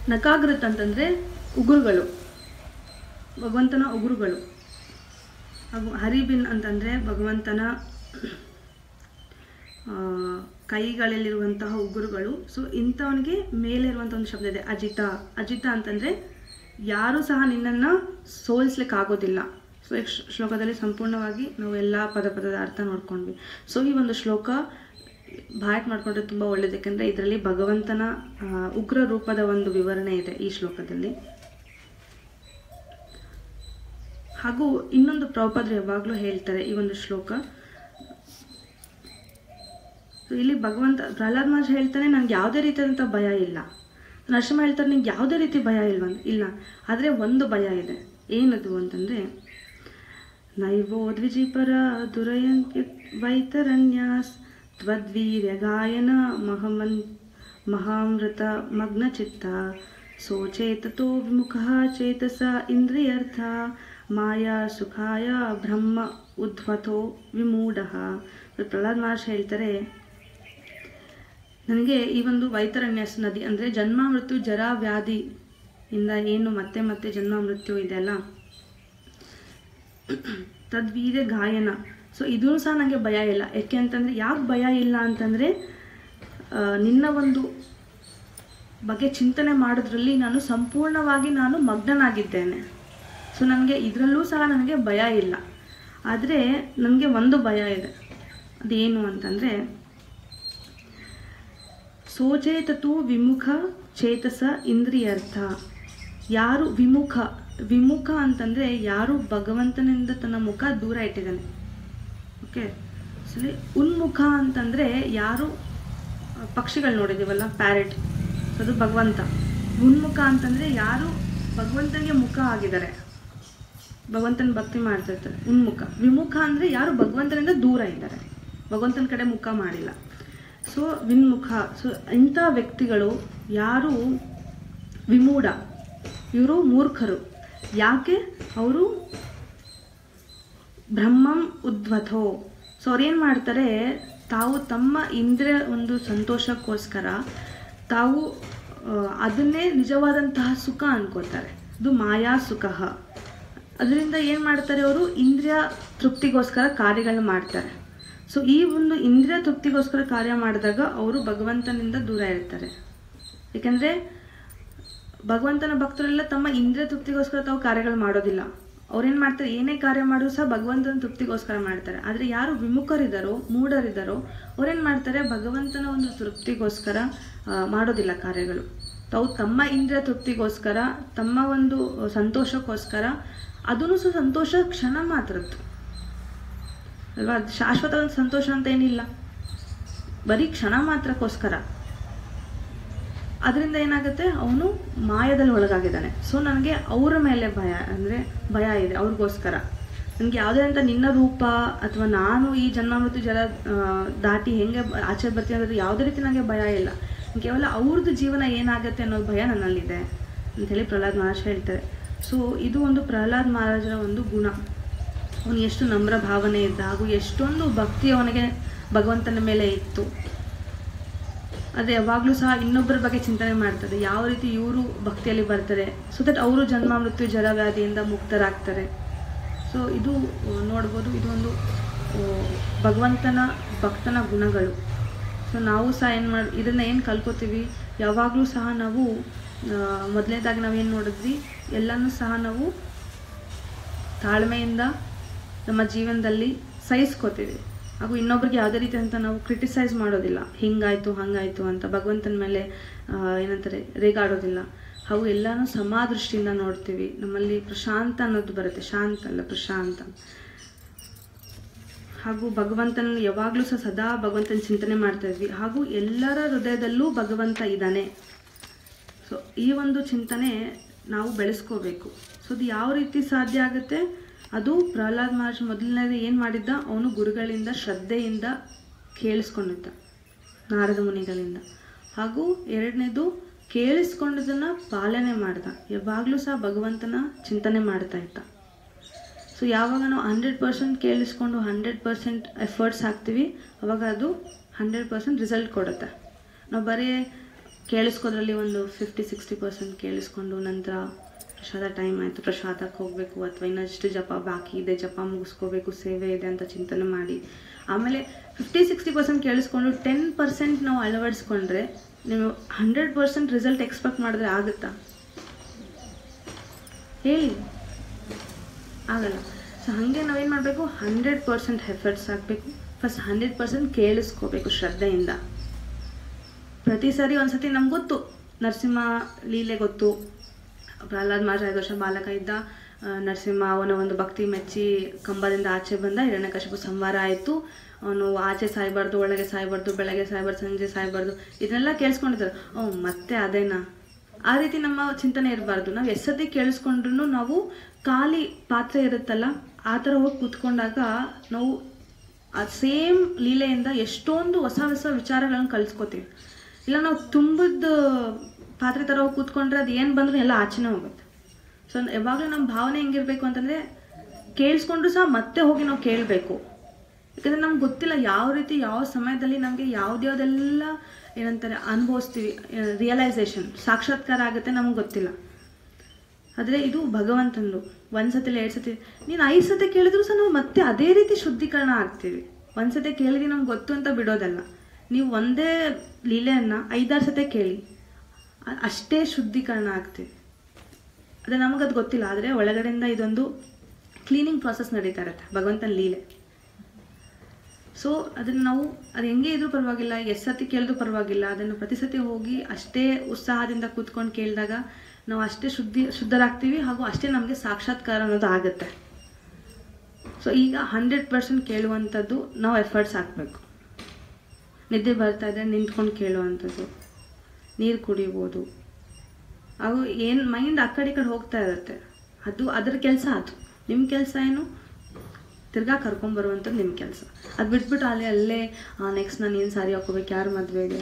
ನಕಾಗೃತ್ ಅಂತಂದರೆ ಉಗುರುಗಳು ಭಗವಂತನ ಉಗುರುಗಳು ಹಾಗೂ ಹರಿಬಿನ್ ಅಂತಂದರೆ ಭಗವಂತನ ಆ, ಕೈಗಳಲ್ಲಿರುವಂತಹ ಉಗುರುಗಳು ಸೊ ಇಂಥವನಿಗೆ ಮೇಲೆ ಇರುವಂಥ ಒಂದು ಶಬ್ದ ಇದೆ ಅಜಿತ ಅಜಿತ ಅಂತಂದರೆ ಯಾರೂ ಸಹ ನಿನ್ನನ್ನು ಸೋಲಿಸ್ಲಿಕ್ಕೆ ಆಗೋದಿಲ್ಲ ಸೊ ಈ ಶ್ಲೋ- ಶ್ಲೋಕದಲ್ಲಿ ಸಂಪೂರ್ಣವಾಗಿ ನಾವು ಎಲ್ಲ ಪದ ಪದದ ಅರ್ಥ ನೋಡ್ಕೊಂಡ್ವಿ ಸೊ ಈ ಒಂದು ಶ್ಲೋಕ ಬಾಯಟ್ ಮಾಡ್ಕೊಂಡ್ರೆ ತುಂಬ ಒಳ್ಳೇದು ಯಾಕೆಂದರೆ ಇದರಲ್ಲಿ ಭಗವಂತನ ಆ, ಉಗ್ರ ರೂಪದ ಒಂದು ವಿವರಣೆ ಇದೆ ಈ ಶ್ಲೋಕದಲ್ಲಿ ಹಾಗೂ ಇನ್ನೊಂದು ಪ್ರಭುಪಾದರು ಯಾವಾಗಲೂ ಹೇಳ್ತಾರೆ ಈ ಒಂದು ಶ್ಲೋಕ So, ಇಲ್ಲಿ ಭಗವಂತ ಪ್ರಹ್ಲಾದ್ ಮಹರ್ಷಿ ಹೇಳ್ತಾನೆ ನನಗೆ ಯಾವುದೇ ರೀತಿಯಾದಂಥ ಭಯ ಇಲ್ಲ ನರಸಿಂಹ ಹೇಳ್ತಾರೆ ನಿಂಗೆ ಯಾವುದೇ ರೀತಿ ಭಯ ಇಲ್ವ ಇಲ್ಲ ಆದರೆ ಒಂದು ಭಯ ಇದೆ ಏನದು ಅಂತಂದರೆ ನೈವೋ ದ್ವಿಜಿಪರ ದುರಯಂತ್ಯ ವೈತರನ್ಯಾಸ್ ತ್ವದ್ವೀರ್ಯ ಗಾಯನ ಮಹಮನ್ ಮಹಾಮೃತ ಮಗ್ನಚಿತ್ತ ಸೋಚೇತತೋ ವಿಮುಖ ಚೇತಸ ಇಂದ್ರಿಯರ್ಥ ಮಾಯಾ ಸುಖಾಯ ಬ್ರಹ್ಮ ಉದ್ವತೋ ವಿಮೂಢ ಪ್ರಹ್ಲಾದ್ ಮಹರ್ಷಿ ಹೇಳ್ತಾರೆ ನನಗೆ ಈ ಒಂದು ವೈತರಣ್ಯಸ್ ನದಿ ಅಂದರೆ ಜನ್ಮ ಮೃತ್ಯು ಜರ ವ್ಯಾಧಿ ಇಂದ ಏನು ಮತ್ತೆ ಮತ್ತೆ ಜನ್ಮ ಮೃತ್ಯು ಇದೆಯಲ್ಲ ತದ್ವೀರ್ಯ ಗಾಯನ ಸೊ ಇದೂ ಸಹ ನನಗೆ ಭಯ ಇಲ್ಲ ಯಾಕೆ ಅಂತಂದರೆ ಯಾಕೆ ಭಯ ಇಲ್ಲ ಅಂತಂದರೆ ನಿನ್ನ ಒಂದು ಬಗ್ಗೆ ಚಿಂತನೆ ಮಾಡೋದ್ರಲ್ಲಿ ನಾನು ಸಂಪೂರ್ಣವಾಗಿ ನಾನು ಮಗ್ನನಾಗಿದ್ದೇನೆ ಸೊ ನನಗೆ ಇದರಲ್ಲೂ ಸಹ ನನಗೆ ಭಯ ಇಲ್ಲ ಆದರೆ ನನಗೆ ಒಂದು ಭಯ ಇದೆ ಅದೇನು ಅಂತಂದರೆ ಸೋಚೇತತು ವಿಮುಖ ಚೇತಸ ಇಂದ್ರಿಯರ್ಥ ಯಾರು ವಿಮುಖ ವಿಮುಖ ಅಂತಂದರೆ ಯಾರು ಭಗವಂತನಿಂದ ತನ್ನ ಮುಖ ದೂರ ಇಟ್ಟಿದ್ದಾನೆ ಓಕೆ ಸರಿ ಉನ್ಮುಖ ಅಂತಂದರೆ ಯಾರು ಪಕ್ಷಿಗಳು ನೋಡಿದ್ದೀವಲ್ಲ ಪ್ಯಾರೆಟ್ ಅದು ಭಗವಂತ ಉನ್ಮುಖ ಅಂತಂದರೆ ಯಾರು ಭಗವಂತನಿಗೆ ಮುಖ ಆಗಿದ್ದಾರೆ ಭಗವಂತನ ಭಕ್ತಿ ಮಾಡ್ತಿರ್ತಾರೆ ಉನ್ಮುಖ ವಿಮುಖ ಅಂದರೆ ಯಾರು ಭಗವಂತನಿಂದ ದೂರ ಇದ್ದಾರೆ ಭಗವಂತನ ಕಡೆ ಮುಖ ಮಾಡಿಲ್ಲ ಸೊ ವಿನ್ಮುಖ ಸೊ ಇಂಥ ವ್ಯಕ್ತಿಗಳು ಯಾರು ವಿಮೂಢ ಇವರು ಮೂರ್ಖರು ಯಾಕೆ ಅವರು ಬ್ರಹ್ಮಂ ಉದ್ವಥೋ ಸೊ ಅವ್ರೇನು ಮಾಡ್ತಾರೆ ತಾವು ತಮ್ಮ ಇಂದ್ರಿಯ ಒಂದು ಸಂತೋಷಕ್ಕೋಸ್ಕರ ತಾವು ಆ, ಅದನ್ನೇ ನಿಜವಾದಂತಹ ಸುಖ ಅನ್ಕೋತಾರೆ ಅದು ಮಾಯಾ ಸುಖ ಅದರಿಂದ ಏನು ಮಾಡ್ತಾರೆ ಅವರು ಇಂದ್ರಿಯ ತೃಪ್ತಿಗೋಸ್ಕರ ಕಾರ್ಯಗಳನ್ನ ಮಾಡ್ತಾರೆ ಸೊ ಈ ಒಂದು ಇಂದ್ರಿಯ ತೃಪ್ತಿಗೋಸ್ಕರ ಕಾರ್ಯ ಮಾಡಿದಾಗ ಅವರು ಭಗವಂತನಿಂದ ದೂರ ಇರ್ತಾರೆ ಏಕೆಂದರೆ ಭಗವಂತನ ಭಕ್ತರೆಲ್ಲ ತಮ್ಮ ಇಂದ್ರಿಯ ತೃಪ್ತಿಗೋಸ್ಕರ ತಾವು ಕಾರ್ಯಗಳು ಮಾಡೋದಿಲ್ಲ ಅವ್ರೇನು ಮಾಡ್ತಾರೆ ಏನೇ ಕಾರ್ಯ ಮಾಡಿದ್ರು ಸಹ ಭಗವಂತನ ತೃಪ್ತಿಗೋಸ್ಕರ ಮಾಡ್ತಾರೆ ಆದರೆ ಯಾರು ವಿಮುಖರಿದ್ದಾರೋ ಮೂಢರಿದ್ದಾರೋ ಅವ್ರೇನು ಮಾಡ್ತಾರೆ ಭಗವಂತನ ಒಂದು ತೃಪ್ತಿಗೋಸ್ಕರ ಆ, ಮಾಡೋದಿಲ್ಲ ಕಾರ್ಯಗಳು ತಾವು ತಮ್ಮ ಇಂದ್ರಿಯ ತೃಪ್ತಿಗೋಸ್ಕರ ತಮ್ಮ ಒಂದು ಸಂತೋಷಕ್ಕೋಸ್ಕರ ಅದೂ ಸಹ ಸಂತೋಷ ಕ್ಷಣ ಮಾತ್ರದ್ದು ಅಲ್ವಾ ಅದು ಶಾಶ್ವತವಾದ ಸಂತೋಷ ಅಂತ ಏನಿಲ್ಲ ಬರೀ ಕ್ಷಣ ಮಾತ್ರಕ್ಕೋಸ್ಕರ ಅದರಿಂದ ಏನಾಗುತ್ತೆ ಅವನು ಮಾಯದಲ್ಲಿ ಒಳಗಾಗಿದ್ದಾನೆ ಸೊ ನನಗೆ ಅವರ ಮೇಲೆ ಭಯ ಅಂದರೆ ಭಯ ಇದೆ ಅವ್ರಿಗೋಸ್ಕರ ನನಗೆ ಯಾವುದೇ ಅಂತ ನಿನ್ನ ರೂಪ ಅಥವಾ ನಾನು ಈ ಜನ್ಮ ಮೃತ್ಯು ಜಲ ಆ, ದಾಟಿ ಹೆಂಗೆ ಬ- ಆಚೆ ಬರ್ತೀನಿ ಅನ್ನೋದು ಯಾವುದೇ ರೀತಿ ನನಗೆ ಭಯ ಇಲ್ಲ ಕೇವಲ ಅವ್ರದ್ದು ಜೀವನ ಏನಾಗುತ್ತೆ ಅನ್ನೋ ಭಯ ನನ್ನಲ್ಲಿದೆ ಅಂಥೇಳಿ ಪ್ರಹ್ಲಾದ್ ಮಹಾರಾಜ್ ಹೇಳ್ತಾರೆ ಸೊ ಇದು ಒಂದು ಪ್ರಹ್ಲಾದ್ ಮಹಾರಾಜರ ಒಂದು ಗುಣ ಅವನು ಎಷ್ಟು ನಮ್ರ ಭಾವನೆ ಇದ್ದ ಹಾಗೂ ಎಷ್ಟೊಂದು ಭಕ್ತಿ ಅವನಿಗೆ ಭಗವಂತನ ಮೇಲೆ ಇತ್ತು ಅದೇ ಯಾವಾಗಲೂ ಸಹ ಇನ್ನೊಬ್ಬರ ಬಗ್ಗೆ ಚಿಂತನೆ ಮಾಡ್ತಾರೆ ಯಾವ ರೀತಿ ಇವರು ಭಕ್ತಿಯಲ್ಲಿ ಬರ್ತಾರೆ ಸೊ ದಟ್ ಅವರು ಜನ್ಮ ಮೃತ್ಯು ಜಲವ್ಯಾಧಿಯಿಂದ ಮುಕ್ತರಾಗ್ತಾರೆ ಸೊ ಇದು ಆ, ನೋಡ್ಬೋದು ಇದು ಒಂದು ಆ, ಭಗವಂತನ ಭಕ್ತನ ಗುಣಗಳು ಸೊ ನಾವು ಸಹ ಏನು ಮಾಡಿ ಇದನ್ನು ಏನು ಕಲ್ಕೋತೀವಿ ಯಾವಾಗಲೂ ಸಹ ನಾವು ಮೊದಲನೇದಾಗಿ ನಾವೇನು ನೋಡಿದ್ವಿ ಎಲ್ಲನೂ ಸಹ ನಾವು ತಾಳ್ಮೆಯಿಂದ ನಮ್ಮ ಜೀವನದಲ್ಲಿ ಸಹಿಸ್ಕೋತೀವಿ ಹಾಗೂ ಇನ್ನೊಬ್ರಿಗೆ ಯಾವುದೇ ರೀತಿ ಅಂತ ನಾವು ಕ್ರಿಟಿಸೈಸ್ ಮಾಡೋದಿಲ್ಲ ಹಿಂಗಾಯ್ತು ಹಂಗಾಯ್ತು ಅಂತ ಭಗವಂತನ ಮೇಲೆ ಆ, ಏನಂತಾರೆ ರೇಗಾಡೋದಿಲ್ಲ ಹಾಗೂ ಎಲ್ಲನೂ ಸಮಾದೃಷ್ಟಿಯಿಂದ ನೋಡ್ತೀವಿ ನಮ್ಮಲ್ಲಿ ಪ್ರಶಾಂತ ಅನ್ನೋದು ಬರುತ್ತೆ ಶಾಂತ ಅಲ್ಲ ಪ್ರಶಾಂತ ಹಾಗೂ ಭಗವಂತನ ಯಾವಾಗಲೂ ಸಹ ಸದಾ ಭಗವಂತನ ಚಿಂತನೆ ಮಾಡ್ತಾ ಇದ್ವಿ ಹಾಗೂ ಎಲ್ಲರ ಹೃದಯದಲ್ಲೂ ಭಗವಂತ ಇದ್ದಾನೆ ಸೊ ಈ ಒಂದು ಚಿಂತನೆ ನಾವು ಬೆಳೆಸ್ಕೋಬೇಕು ಸೊ ಅದು ಯಾವ ರೀತಿ ಸಾಧ್ಯ ಆಗುತ್ತೆ ಅದು ಪ್ರಹ್ಲಾದ್ ಮಹರ್ಷಿ ಮೊದಲನೇದು ಏನು ಮಾಡಿದ್ದ ಅವನು ಗುರುಗಳಿಂದ ಶ್ರದ್ಧೆಯಿಂದ ಕೇಳಿಸ್ಕೊಂಡಿದ್ದ ನಾರದ ಮುನಿಗಳಿಂದ ಹಾಗೂ ಎರಡನೇದು ಕೇಳಿಸ್ಕೊಂಡದನ್ನ ಪಾಲನೆ ಮಾಡ್ದ ಯಾವಾಗಲೂ ಸಹ ಭಗವಂತನ ಚಿಂತನೆ ಮಾಡ್ತಾ ಇದ್ದ ಸೊ ಯಾವಾಗ ನಾವು ಹಂಡ್ರೆಡ್ ಪರ್ಸೆಂಟ್ ಕೇಳಿಸ್ಕೊಂಡು ಹಂಡ್ರೆಡ್ ಪರ್ಸೆಂಟ್ ಎಫರ್ಟ್ಸ್ ಹಾಕ್ತೀವಿ ಅವಾಗ ಅದು ಹಂಡ್ರೆಡ್ ಪರ್ಸೆಂಟ್ ರಿಸಲ್ಟ್ ಕೊಡುತ್ತೆ ನಾವು ಬರೀ ಕೇಳಿಸ್ಕೋದ್ರಲ್ಲಿ ಒಂದು ಫಿಫ್ಟಿ ಸಿಕ್ಸ್ಟಿ ಪರ್ಸೆಂಟ್ ಕೇಳಿಸ್ಕೊಂಡು ನಂತರ ಪ್ರಸಾದ ಟೈಮ್ ಆಯಿತು ಪ್ರಸಾದಕ್ಕೆ ಹೋಗಬೇಕು ಅಥವಾ ಇನ್ನಷ್ಟು ಜಪ ಬಾಕಿ ಇದೆ ಜಪ ಮುಗಿಸ್ಕೋಬೇಕು ಸೇವೆ ಇದೆ ಅಂತ ಚಿಂತನೆ ಮಾಡಿ ಆಮೇಲೆ ಫಿಫ್ಟಿ ಸಿಕ್ಸ್ಟಿ ಪರ್ಸೆಂಟ್ ಕೇಳಿಸ್ಕೊಂಡು ಟೆನ್ ಪರ್ಸೆಂಟ್ ನಾವು ಅಳವಡಿಸ್ಕೊಂಡ್ರೆ ನೀವು ಹಂಡ್ರೆಡ್ ಪರ್ಸೆಂಟ್ ರಿಸಲ್ಟ್ ಎಕ್ಸ್ಪೆಕ್ಟ್ ಮಾಡಿದ್ರೆ ಆಗುತ್ತಾ ಹೇಳಿ ಆಗಲ್ಲ ಸೊ ಹಾಗೆ ನಾವೇನು ಮಾಡಬೇಕು ಹಂಡ್ರೆಡ್ ಪರ್ಸೆಂಟ್ ಎಫರ್ಟ್ಸ್ ಹಾಕಬೇಕು ಫಸ್ಟ್ ಹಂಡ್ರೆಡ್ ಪರ್ಸೆಂಟ್ ಕೇಳಿಸ್ಕೋಬೇಕು ಶ್ರದ್ಧೆಯಿಂದ ಪ್ರತಿ ಸಾರಿ ಒಂದ್ಸತಿ ನಮ್ಗೆ ಗೊತ್ತು ನರಸಿಂಹ ಲೀಲೆ ಗೊತ್ತು ಪ್ರಹ್ಲಾದ್ ಮಹಾರಾಜ ಐದು ವರ್ಷ ಬಾಲಕ ಇದ್ದ ಆ, ನರಸಿಂಹ ಅವನ ಒಂದು ಭಕ್ತಿ ಮೆಚ್ಚಿ ಕಂಬದಿಂದ ಆಚೆ ಬಂದ ಹಿರಣ್ಯಕಶಿಪು ಸಂಹಾರ ಆಯಿತು ಅವನು ಆಚೆ ಸಾಯ್ಬಾರ್ದು ಒಳಗೆ ಸಾಯ್ಬಾರ್ದು ಬೆಳಗ್ಗೆ ಸಾಯ್ಬಾರ್ದು ಸಂಜೆ ಸಾಯ್ಬಾರ್ದು ಇದನ್ನೆಲ್ಲ ಕೇಳಿಸ್ಕೊಂಡಿದ್ದಾರೆ ಓ ಮತ್ತೆ ಅದೇನಾ ಆ ರೀತಿ ನಮ್ಮ ಚಿಂತನೆ ಇರಬಾರ್ದು ನಾವು ಎಷ್ಟೊತ್ತಿ ಕೇಳಿಸ್ಕೊಂಡ್ರು ನಾವು ಖಾಲಿ ಪಾತ್ರೆ ಇರುತ್ತಲ್ಲ ಆ ಥರ ಹೋಗಿ ಕೂತ್ಕೊಂಡಾಗ ನಾವು ಆ ಸೇಮ್ ಲೀಲೆಯಿಂದ ಎಷ್ಟೊಂದು ಹೊಸ ಹೊಸ ವಿಚಾರಗಳನ್ನು ಕಲಿಸ್ಕೋತೀವಿ ಇಲ್ಲ ನಾವು ತುಂಬದ ಪಾತ್ರೆ ಥರ ಹೋಗಿ ಕೂತ್ಕೊಂಡ್ರೆ ಅದು ಏನು ಬಂದರೂ ಎಲ್ಲ ಆಚೆನೇ ಹೋಗುತ್ತೆ ಸೊ ಯಾವಾಗಲೂ ನಮ್ಮ ಭಾವನೆ ಹೆಂಗಿರ್ಬೇಕು ಅಂತಂದರೆ ಕೇಳಿಸ್ಕೊಂಡ್ರು ಸಹ ಮತ್ತೆ ಹೋಗಿ ನಾವು ಕೇಳಬೇಕು ಯಾಕಂದರೆ ನಮ್ಗೆ ಗೊತ್ತಿಲ್ಲ ಯಾವ ರೀತಿ ಯಾವ ಸಮಯದಲ್ಲಿ ನಮಗೆ ಯಾವ್ದ್ಯಾವ್ದೆಲ್ಲ ಏನಂತಾರೆ ಅನುಭವಿಸ್ತೀವಿ ರಿಯಲೈಸೇಷನ್ ಸಾಕ್ಷಾತ್ಕಾರ ಆಗುತ್ತೆ ನಮ್ಗೆ ಗೊತ್ತಿಲ್ಲ ಆದರೆ ಇದು ಭಗವಂತಂದು ಒಂದು ಸತಿ ಎರಡು ಸತಿ ನೀನು ಐದು ಸತಿ ಕೇಳಿದ್ರು ಸಹ ನಾವು ಮತ್ತೆ ಅದೇ ರೀತಿ ಶುದ್ಧೀಕರಣ ಆಗ್ತೀವಿ ಒಂದು ಸತಿ ಕೇಳಿದ್ರೆ ನಮ್ಗೆ ಗೊತ್ತು ಅಂತ ಬಿಡೋದಲ್ಲ ನೀವು ಒಂದೇ ಲೀಲೆಯನ್ನು ಐದಾರು ಸತಿ ಕೇಳಿ ಅ- ಅಷ್ಟೇ ಶುದ್ಧೀಕರಣ ಆಗ್ತೀವಿ ಅದೇ ನಮಗದು ಗೊತ್ತಿಲ್ಲ ಆದರೆ ಒಳಗಡೆಯಿಂದ ಇದೊಂದು ಕ್ಲೀನಿಂಗ್ ಪ್ರಾಸೆಸ್ ನಡೀತಾ ಇರುತ್ತೆ ಭಗವಂತನ ಲೀಲೆ ಸೊ ಅದನ್ನು ನಾವು ಅದು ಹೆಂಗೆ ಇದ್ರೂ ಪರವಾಗಿಲ್ಲ ಎಷ್ಟು ಸತಿ ಕೇಳಿದ್ರು ಪರವಾಗಿಲ್ಲ ಅದನ್ನು ಪ್ರತಿ ಸತಿ ಹೋಗಿ ಅಷ್ಟೇ ಉತ್ಸಾಹದಿಂದ ಕೂತ್ಕೊಂಡು ಕೇಳಿದಾಗ ನಾವು ಅಷ್ಟೇ ಶುದ್ಧಿ ಶುದ್ಧರಾಗ್ತೀವಿ ಹಾಗೂ ಅಷ್ಟೇ ನಮಗೆ ಸಾಕ್ಷಾತ್ಕಾರ ಅನ್ನೋದು ಆಗುತ್ತೆ ಸೊ ಈಗ ಹಂಡ್ರೆಡ್ ಪರ್ಸೆಂಟ್ ಕೇಳುವಂಥದ್ದು ನಾವು ಎಫರ್ಟ್ಸ್ ಹಾಕಬೇಕು ನಿದ್ದೆ ಬರ್ತಾ ಇದೆ ನಿಂತ್ಕೊಂಡು ಕೇಳುವಂಥದ್ದು ನೀರು ಕುಡಿಬೋದು ಅವು ಏನು ಮೈಂಡ್ ಆ ಕಡೆ ಈ ಕಡೆ ಹೋಗ್ತಾ ಇರುತ್ತೆ ಅದು ಅದರ ಕೆಲಸ ಅದು ನಿಮ್ಮ ಕೆಲಸ ಏನು ತಿರ್ಗಾ ಕರ್ಕೊಂಬರುವಂಥದ್ದು ನಿಮ್ಮ ಕೆಲಸ ಅದು ಬಿಟ್ಬಿಟ್ಟು ಅಲ್ಲೇ ಅಲ್ಲೇ ನೆಕ್ಸ್ಟ್ ನಾನು ಏನು ಸಾರಿ ಹಾಕೋಬೇಕು ಯಾರು ಮದುವೆಗೆ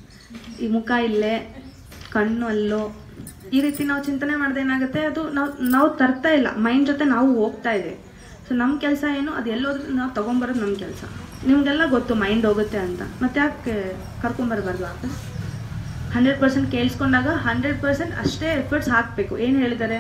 ಈ ಮುಖ ಇಲ್ಲೇ ಕಣ್ಣು ಅಲ್ಲೋ ಈ ರೀತಿ ನಾವು ಚಿಂತನೆ ಮಾಡಿದ್ರೆ ಏನಾಗುತ್ತೆ ಅದು ನಾವು ನಾವು ತರ್ತಾ ಇಲ್ಲ ಮೈಂಡ್ ಜೊತೆ ನಾವು ಹೋಗ್ತಾ ಇದೆ ಸೊ ನಮ್ಮ ಕೆಲಸ ಏನು ಅದು ಎಲ್ಲೋದ್ರೂ ನಾವು ತೊಗೊಂಬರೋದು ನಮ್ಮ ಕೆಲಸ ನಿಮಗೆಲ್ಲ ಗೊತ್ತು ಮೈಂಡ್ ಹೋಗುತ್ತೆ ಅಂತ ಮತ್ತೆ ಯಾಕೆ ಕರ್ಕೊಂಬರ್ಬಾರ್ದು ವಾಪಸ್ ಹಂಡ್ರೆಡ್ ಪರ್ಸೆಂಟ್ ಕೇಳಿಸ್ಕೊಂಡಾಗ ಹಂಡ್ರೆಡ್ ಪರ್ಸೆಂಟ್ ಅಷ್ಟೇ ಎಫರ್ಟ್ಸ್ ಹಾಕಬೇಕು ಏನು ಹೇಳಿದ್ದಾರೆ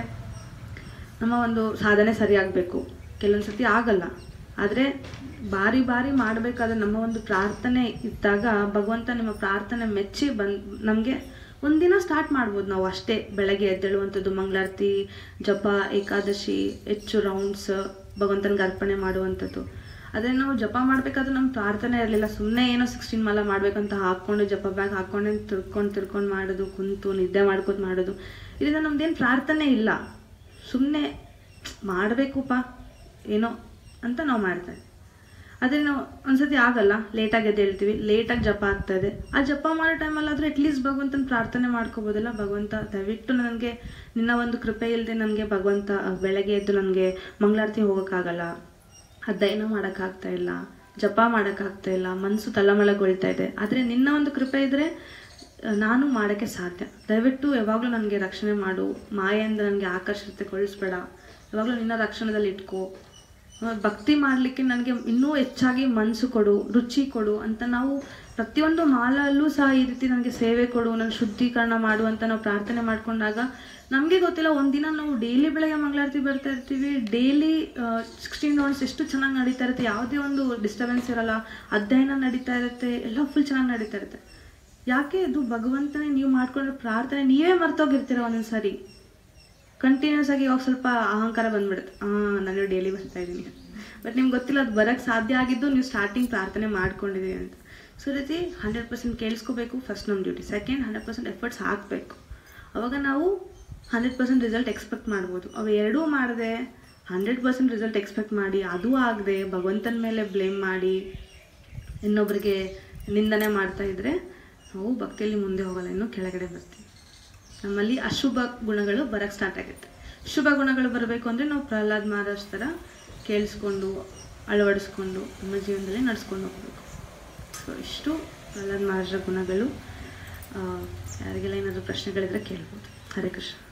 ನಮ್ಮ ಒಂದು ಸಾಧನೆ ಸರಿಯಾಗಬೇಕು ಕೆಲವೊಂದು ಸತಿ ಆಗಲ್ಲ ಆದರೆ ಬಾರಿ ಬಾರಿ ಮಾಡಬೇಕಾದ್ರೆ ನಮ್ಮ ಒಂದು ಪ್ರಾರ್ಥನೆ ಇದ್ದಾಗ ಭಗವಂತ ನಿಮ್ಮ ಪ್ರಾರ್ಥನೆ ಮೆಚ್ಚಿ ಬಂದ್ ನಮಗೆ ಒಂದಿನ ಸ್ಟಾರ್ಟ್ ಮಾಡ್ಬೋದು ನಾವು ಅಷ್ಟೇ ಬೆಳಗ್ಗೆ ಎದ್ದೇಳುವಂಥದ್ದು ಮಂಗಳಾರತಿ ಜಪ ಏಕಾದಶಿ ಹೆಚ್ಚು ರೌಂಡ್ಸ್ ಭಗವಂತನಿಗೆ ಅರ್ಪಣೆ ಮಾಡುವಂಥದ್ದು ಅದೇ ನಾವು ಜಪ ಮಾಡಬೇಕಾದ್ರೆ ನಮ್ಮ ಪ್ರಾರ್ಥನೆ ಇರಲಿಲ್ಲ ಸುಮ್ಮನೆ ಏನೋ ಸಿಕ್ಸ್ಟೀನ್ ಮಾಲ ಮಾಡ್ಬೇಕಂತ ಹಾಕ್ಕೊಂಡು ಜಪ ಬ್ಯಾಗ್ ಹಾಕ್ಕೊಂಡು ತಿರ್ಕೊಂಡು ತಿರ್ಕೊಂಡು ಮಾಡೋದು ಕುಂತು ನಿದ್ದೆ ಮಾಡ್ಕೊತ ಮಾಡೋದು ಇದರಿಂದ ನಮ್ದೇನು ಪ್ರಾರ್ಥನೆ ಇಲ್ಲ ಸುಮ್ಮನೆ ಮಾಡಬೇಕುಪ್ಪ ಏನೋ ಅಂತ ನಾವು ಮಾಡ್ತೇವೆ ಆದರೆ ನಾವು ಒಂದ್ಸತಿ ಆಗಲ್ಲ ಲೇಟಾಗಿ ಎದ್ದೇಳ್ತೀವಿ ಲೇಟಾಗಿ ಜಪ ಆಗ್ತದೆ ಆ ಜಪ ಮಾಡೋ ಟೈಮಲ್ಲಾದರೂ ಅಟ್ಲೀಸ್ಟ್ ಭಗವಂತನ ಪ್ರಾರ್ಥನೆ ಮಾಡ್ಕೋಬೋದಲ್ಲ ಭಗವಂತ ದಯವಿಟ್ಟು ನನಗೆ ನಿನ್ನ ಒಂದು ಕೃಪೆ ಇಲ್ಲದೆ ನನಗೆ ಭಗವಂತ ಅಹ್, ಬೆಳಗ್ಗೆ ಎದ್ದು ನನಗೆ ಮಂಗಳಾರತಿ ಹೋಗೋಕ್ಕಾಗಲ್ಲ ಅಧ್ಯಯನ ಮಾಡೋಕ್ಕಾಗ್ತಾ ಇಲ್ಲ ಜಪ ಮಾಡೋಕ್ಕಾಗ್ತಾ ಇಲ್ಲ ಮನಸ್ಸು ತಲ್ಲಮಳಗೊಳ್ತಾ ಇದೆ ಆದರೆ ನಿನ್ನ ಒಂದು ಕೃಪೆ ಇದ್ದರೆ ನಾನು ಮಾಡೋಕ್ಕೆ ಸಾಧ್ಯ ದಯವಿಟ್ಟು ಯಾವಾಗಲೂ ನನಗೆ ರಕ್ಷಣೆ ಮಾಡು ಮಾಯೆಯಿಂದ ನನಗೆ ಆಕರ್ಷತೆಗೊಳಿಸ್ಬೇಡ ಯಾವಾಗಲೂ ನಿನ್ನ ರಕ್ಷಣದಲ್ಲಿ ಇಟ್ಕೋ ಆ, ಭಕ್ತಿ ಮಾಡಲಿಕ್ಕೆ ನನಗೆ ಇನ್ನೂ ಹೆಚ್ಚಾಗಿ ಮನಸ್ಸು ಕೊಡು ರುಚಿ ಕೊಡು ಅಂತ ನಾವು ಪ್ರತಿಯೊಂದು ಮಾಲಲ್ಲೂ ಸಹ ಈ ರೀತಿ ನನಗೆ ಸೇವೆ ಕೊಡು ನನ್ನ ಶುದ್ಧೀಕರಣ ಮಾಡು ಅಂತ ನಾವು ಪ್ರಾರ್ಥನೆ ಮಾಡ್ಕೊಂಡಾಗ ನಮಗೆ ಗೊತ್ತಿಲ್ಲ ಒಂದಿನ ನಾವು ಡೈಲಿ ಬೆಳಗ್ಗೆ ಮಂಗಳಾರತಿ ಬರ್ತಾ ಇರ್ತೀವಿ ಡೈಲಿ ಸಿಕ್ಸ್ಟೀನ್ ರೌಂಡ್ಸ್ ಎಷ್ಟು ಚೆನ್ನಾಗಿ ನಡೀತಾ ಇರುತ್ತೆ ಯಾವುದೇ ಒಂದು ಡಿಸ್ಟರ್ಬೆನ್ಸ್ ಇರಲ್ಲ ಅಧ್ಯಯನ ನಡೀತಾ ಇರುತ್ತೆ ಎಲ್ಲ ಫುಲ್ ಚೆನ್ನಾಗಿ ನಡೀತಾ ಇರುತ್ತೆ ಯಾಕೆ ಇದು ಭಗವಂತನೇ ನೀವು ಮಾಡ್ಕೊಂಡ್ರೆ ಪ್ರಾರ್ಥನೆ ನೀವೇ ಮರ್ತೋಗಿರ್ತೀರ ಒಂದೊಂದು ಸಾರಿ ಕಂಟಿನ್ಯೂಸ್ ಆಗಿ ಇವಾಗ ಸ್ವಲ್ಪ ಅಹಂಕಾರ ಬಂದ್ಬಿಡುತ್ತೆ ಹಾಂ ನಾನು ಡೈಲಿ ಬರ್ತಾ ಇದ್ದೀನಿ ಬಟ್ ನಿಮ್ಗೆ ಗೊತ್ತಿಲ್ಲ ಅದು ಬರೋಕ್ಕೆ ಸಾಧ್ಯ ಆಗಿದ್ದು ನೀವು ಸ್ಟಾರ್ಟಿಂಗ್ ಪ್ರಾರ್ಥನೆ ಮಾಡ್ಕೊಂಡಿದ್ದೀರಿ ಅಂತ ಸೊ ಈ ರೀತಿ ಹಂಡ್ರೆಡ್ ಪರ್ಸೆಂಟ್ ಕೇಳಿಸ್ಕೋಬೇಕು ಫಸ್ಟ್ ನಮ್ಮ duty second hundred percent efforts ಹಾಕಬೇಕು ಅವಾಗ ನಾವು ಹಂಡ್ರೆಡ್ ಪರ್ಸೆಂಟ್ ರಿಸಲ್ಟ್ ಎಕ್ಸ್ಪೆಕ್ಟ್ ಮಾಡ್ಬೋದು ಅವು ಎರಡೂ ಮಾಡದೆ ಹಂಡ್ರೆಡ್ ಪರ್ಸೆಂಟ್ ರಿಸಲ್ಟ್ ಎಕ್ಸ್ಪೆಕ್ಟ್ ಮಾಡಿ ಅದು ಆಗದೆ ಭಗವಂತನ ಮೇಲೆ ಬ್ಲೇಮ್ ಮಾಡಿ ಇನ್ನೊಬ್ಬರಿಗೆ ನಿಂದನೆ ಮಾಡ್ತಾ ಇದ್ರೆ ನಾವು ಭಕ್ತಿಯಲ್ಲಿ ಮುಂದೆ ಹೋಗಲ್ಲ ಇನ್ನೂ ಕೆಳಗಡೆ ಬರ್ತೀವಿ ನಮ್ಮಲ್ಲಿ ಅಶುಭ ಗುಣಗಳು ಬರಕ್ಕೆ ಸ್ಟಾರ್ಟ್ ಆಗುತ್ತೆ ಶುಭ ಗುಣಗಳು ಬರಬೇಕು ಅಂದರೆ ನಾವು ಪ್ರಹ್ಲಾದ್ ಮಹಾರಾಜ್ ಥರ ಕೇಳಿಸ್ಕೊಂಡು ಅಳವಡಿಸ್ಕೊಂಡು ನಮ್ಮ ಜೀವನದಲ್ಲಿ ನಡ್ಸ್ಕೊಂಡು ಹೋಗಬೇಕು ಸೊ ಇಷ್ಟು ಪ್ರಹ್ಲಾದ್ ಮಹಾರಾಜರ ಗುಣಗಳು ಆ, ಯಾರಿಗೆಲ್ಲ ಏನಾದರೂ ಪ್ರಶ್ನೆಗಳಿದ್ರೆ ಕೇಳ್ಬೋದು ಹರೇ ಕೃಷ್ಣ